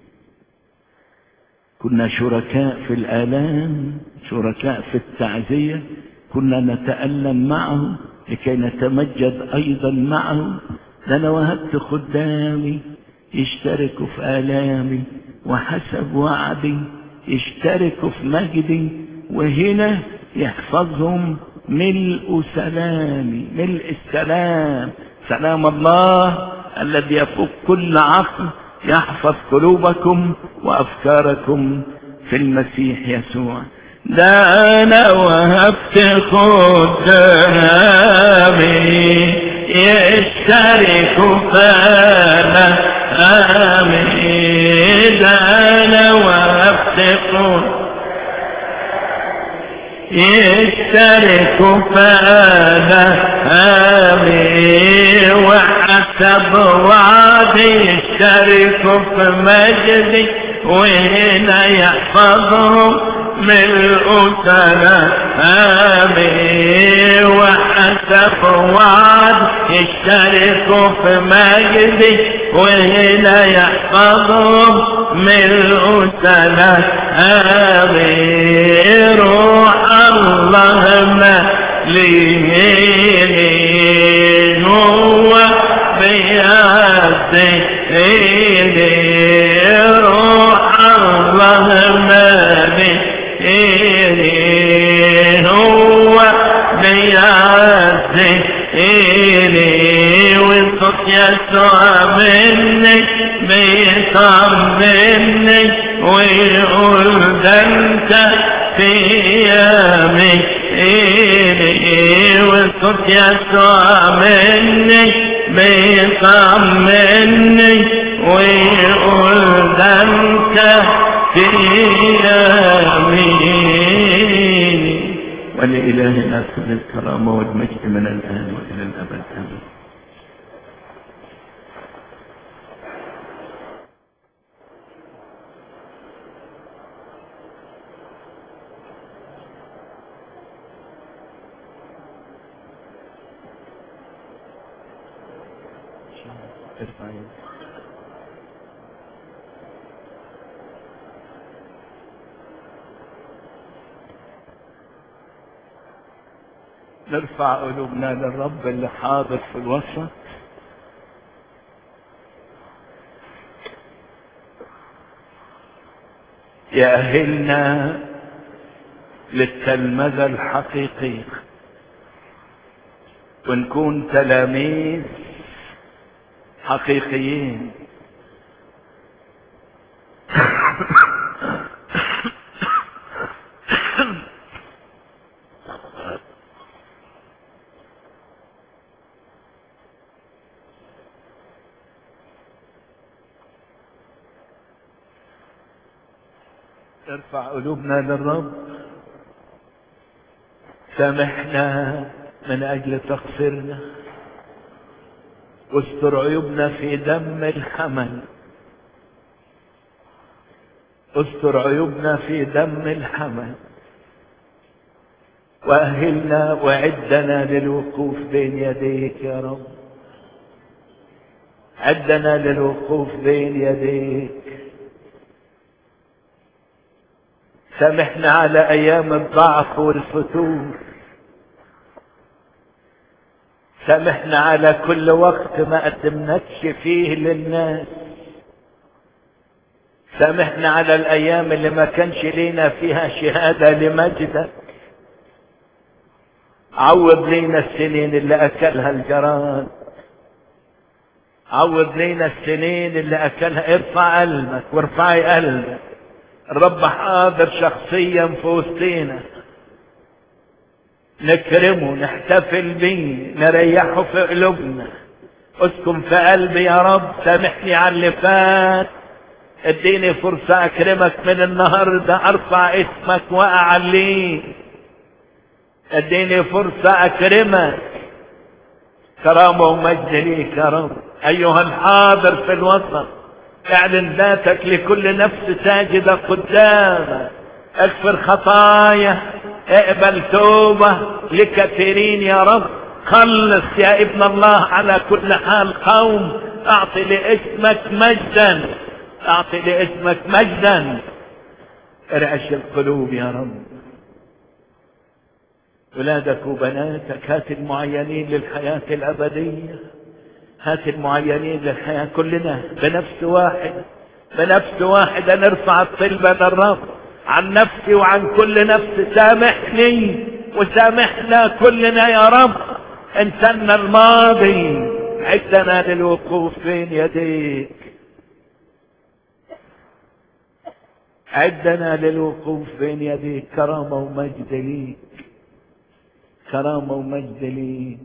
كنا شركاء في الآلام شركاء في التعزية كنا نتألم معه لكي نتمجد أيضا معه لنا وهبت خدامي يشتركوا في آلامي وحسب وعدي يشتركوا في مجدي وهنا يحفظهم ملء سلامي ملء السلام سلام الله الذي يفوق كل عقل يحفظ قلوبكم وافكاركم في المسيح يسوع ده انا وهبت خدامي يشتركوا فانا امين ده انا وهبت خدامي يشتركوا فانا امين وحسب وعدي يشتركوا في مجدي وهنا يحفظهم ملء سنة آمين وحسب وعد يشتركوا في مجدي وهنا يحفظهم ملء سنة آمين روح الله ما ليه هو بيدي روح الله ما ليه هو بيدي وصوت يسوع مني بيطمني ويقول ده انت في يامي وصوت يسوع مني بيطمني ويقول ده انت في يامين ولإلهنا كل الكرامة والمجد من الآن وإلى الأبد آمين نرفع قلوبنا للرب اللي حاضر في الوسط يأهلنا للتلمذة الحقيقية ونكون تلاميذ حقيقيين ارفع قلوبنا للرب سامحنا من اجل تقصيرنا واستر عيوبنا في دم الحمل استر عيوبنا في دم الحمل وأهلنا وعدنا للوقوف بين يديك يا رب عدنا للوقوف بين يديك سامحنا على أيام الضعف والفتور سامحنا على كل وقت ما قدمناكش فيه للناس سامحنا على الأيام اللي ما كانش لينا فيها شهادة لمجدك عوض لينا السنين اللي أكلها الجراد عوض لينا السنين اللي أكلها ارفع قلبك وارفعي قلبك الرب حاضر شخصيا في وسطينا نكرمه نحتفل بيه نريحه في قلوبنا اسكن في قلبي يا رب سامحني على اللي فات اديني فرصة اكرمك من النهاردة ارفع اسمك واعليه اديني فرصة اكرمك كرامة ومجد ليك يا رب ايها الحاضر في الوسط اعلن ذاتك لكل نفس ساجدة قدامك اغفر خطايا اقبل توبة لكثيرين يا رب خلص يا ابن الله على كل حال قوم اعطي لاسمك مجدا اعطي لاسمك مجدا ارعش القلوب يا رب ولادك وبناتك هات المعينين للحياة الأبدية هات المعينين للحياة كلنا بنفس واحد بنفس واحدة نرفع الطلبة للرب عن نفسي وعن كل نفس سامحني وسامحنا كلنا يا رب انسانا الماضي عدنا للوقوف بين يديك عدنا للوقوف بين يديك كرامة ومجد ليك كرامة ومجد ليك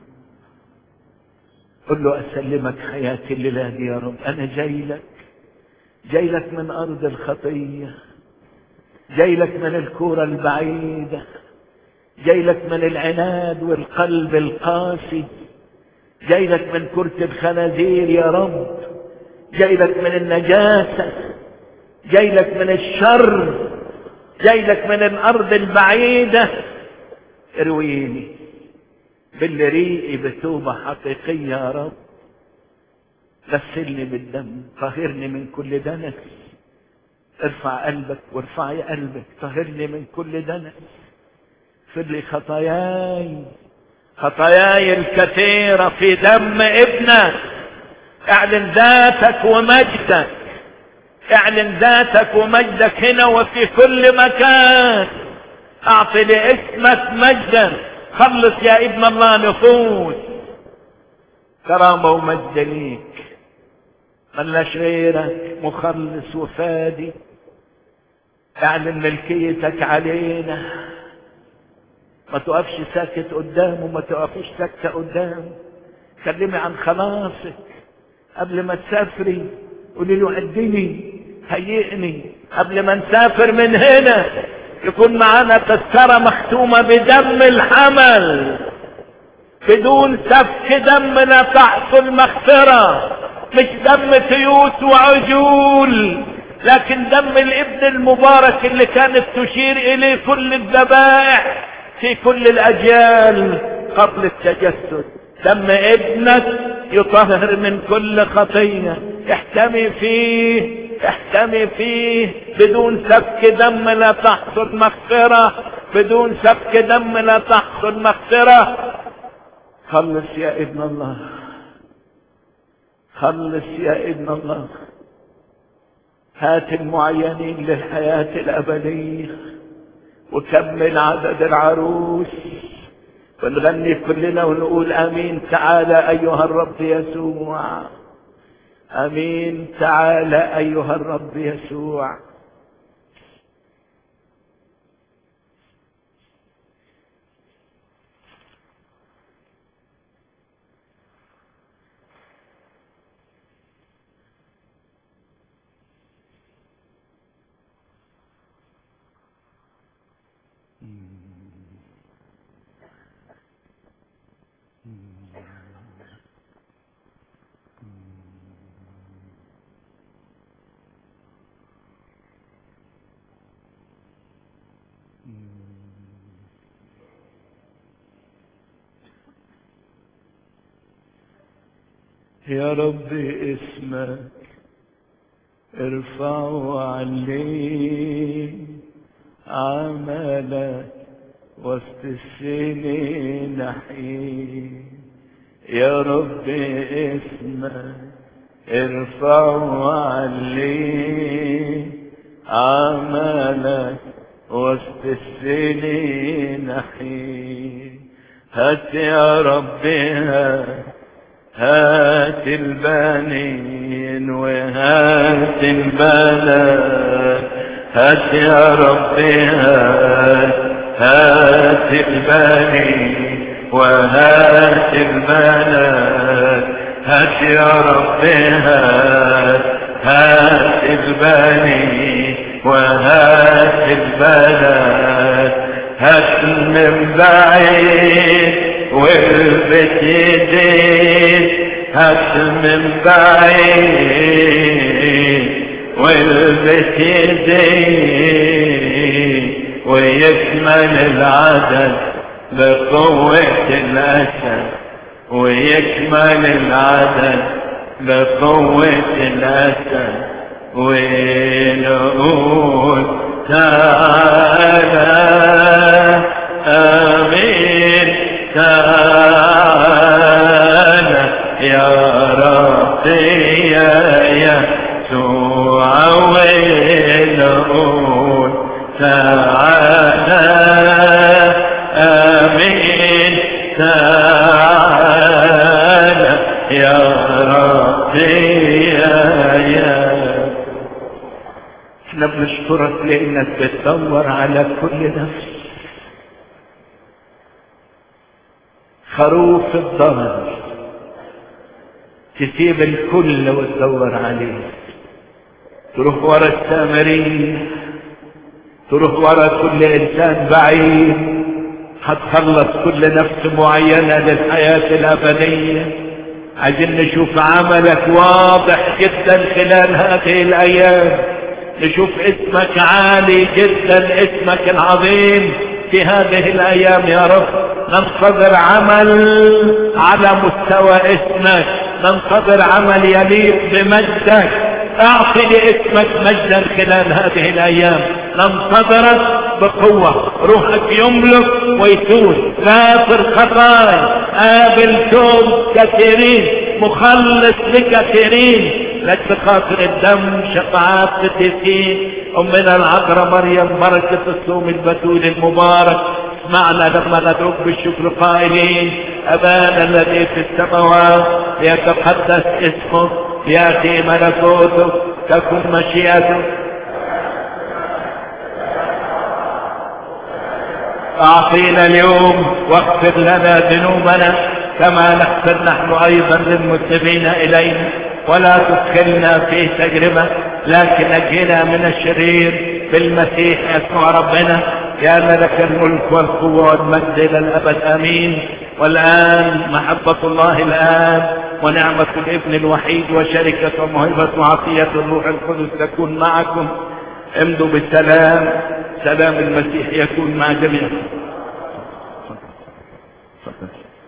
قل له أسلمك حياتي الليلة دي يا رب أنا جاي لك جاي لك من أرض الخطية جاي لك من الكورة البعيدة جاي لك من العناد والقلب القاسي جاي لك من كرة الخنازير يا رب جاي لك من النجاسة جاي لك من الشر جاي لك من الأرض البعيدة ارويني بالريق بتوبة حقيقية يا رب غسلني بالدم طهرني من كل دنس ارفع قلبك وارفعي قلبك طهرني من كل دنس اغفر لي خطاياي خطاياي الكثيرة في دم ابنك اعلن ذاتك ومجدك اعلن ذاتك ومجدك هنا وفي كل مكان اعطي لاسمك مجدا خلص يا ابن الله نفوس كرامة ومجد ليك ملناش غيرك مخلص وفادي اعلن ملكيتك علينا ما تقفش ساكت قدامه ما تقفش ساكتة قدامه كلمي عن خلاصك قبل ما تسافري قولي له عدني هيئني قبل ما نسافر من هنا يكون معانا تذكرة مختومة بدم الحمل بدون سفك دم لا تحصل مغفرة مش دم تيوس وعجول لكن دم الابن المبارك اللي كانت تشير اليه كل الذبائح في كل الاجيال قبل التجسد دم ابنك يطهر من كل خطية احتمي فيه احتمي فيه بدون سفك دم لا تحصل مغفرة بدون سفك دم لا تحصل مغفرة خلص يا ابن الله خلص يا ابن الله هات المعينين للحياة الأبدية وكمل عدد العروس ونغني كلنا ونقول امين تعالى ايها الرب يسوع امين تعالى ايها الرب يسوع يا رب اسمك ارفع وعليه عملك وسط السنين نحيه يا رب اسمك ارفع وعليه عملك وسط السنين نحيه هات يا رب هات هات البنين وهات البلد هات يا رب هات هات البنين وهات البلد هات يا رب هات هات البنين وهات البلد هات من بعيد والبت يدين هات من بعيد والبت يدين ويكمل العدد بقوة الأسد ويكمل العدد بقوة الأسد ونقول تعالى آمين تعالى يا ربي يا يسوع ونقول تعالى آمين تعالى يا ربي يا يسوع احنا بنشكرك لانك بتدور على كل نفس خروف الضال تسيب الكل وتدور عليه تروح ورا السامرين تروح ورا كل انسان بعيد هتخلص كل نفس معينة للحياة الأبدية عايزين نشوف عملك واضح جدا خلال هذه الأيام نشوف اسمك عالي جدا اسمك العظيم في هذه الايام يا رب ننتظر عمل على مستوى اسمك ننتظر عمل يليق بمجدك اعطي لاسمك مجدا خلال هذه الايام ننتظرك بقوة روحك يملك ويسود غافر خطايا قابل توب كثيرين مخلص لكثيرين لك بخاطر الدم شفاعات قديسين امنا العذراء مريم بركة الصوم البتول المبارك اسمعنا لما ندعوك بالشكر قائلين ابانا الذي في السماوات ليتقدس اسمك ياتي ملكوتك تكن مشيئتك اعطينا اليوم واغفر لنا ذنوبنا كما نغفر نحن ايضا للمسلمين الينا ولا تدخلنا في تجربة لكن نجينا من الشرير بالمسيح يسوع ربنا يا لك الملك والقوة والمجد إلى الأبد آمين والآن محبة الله الآن ونعمة الابن الوحيد وشركة وموهبة وعطية الروح القدس تكون معكم امضوا بالسلام سلام المسيح يكون مع جميعكم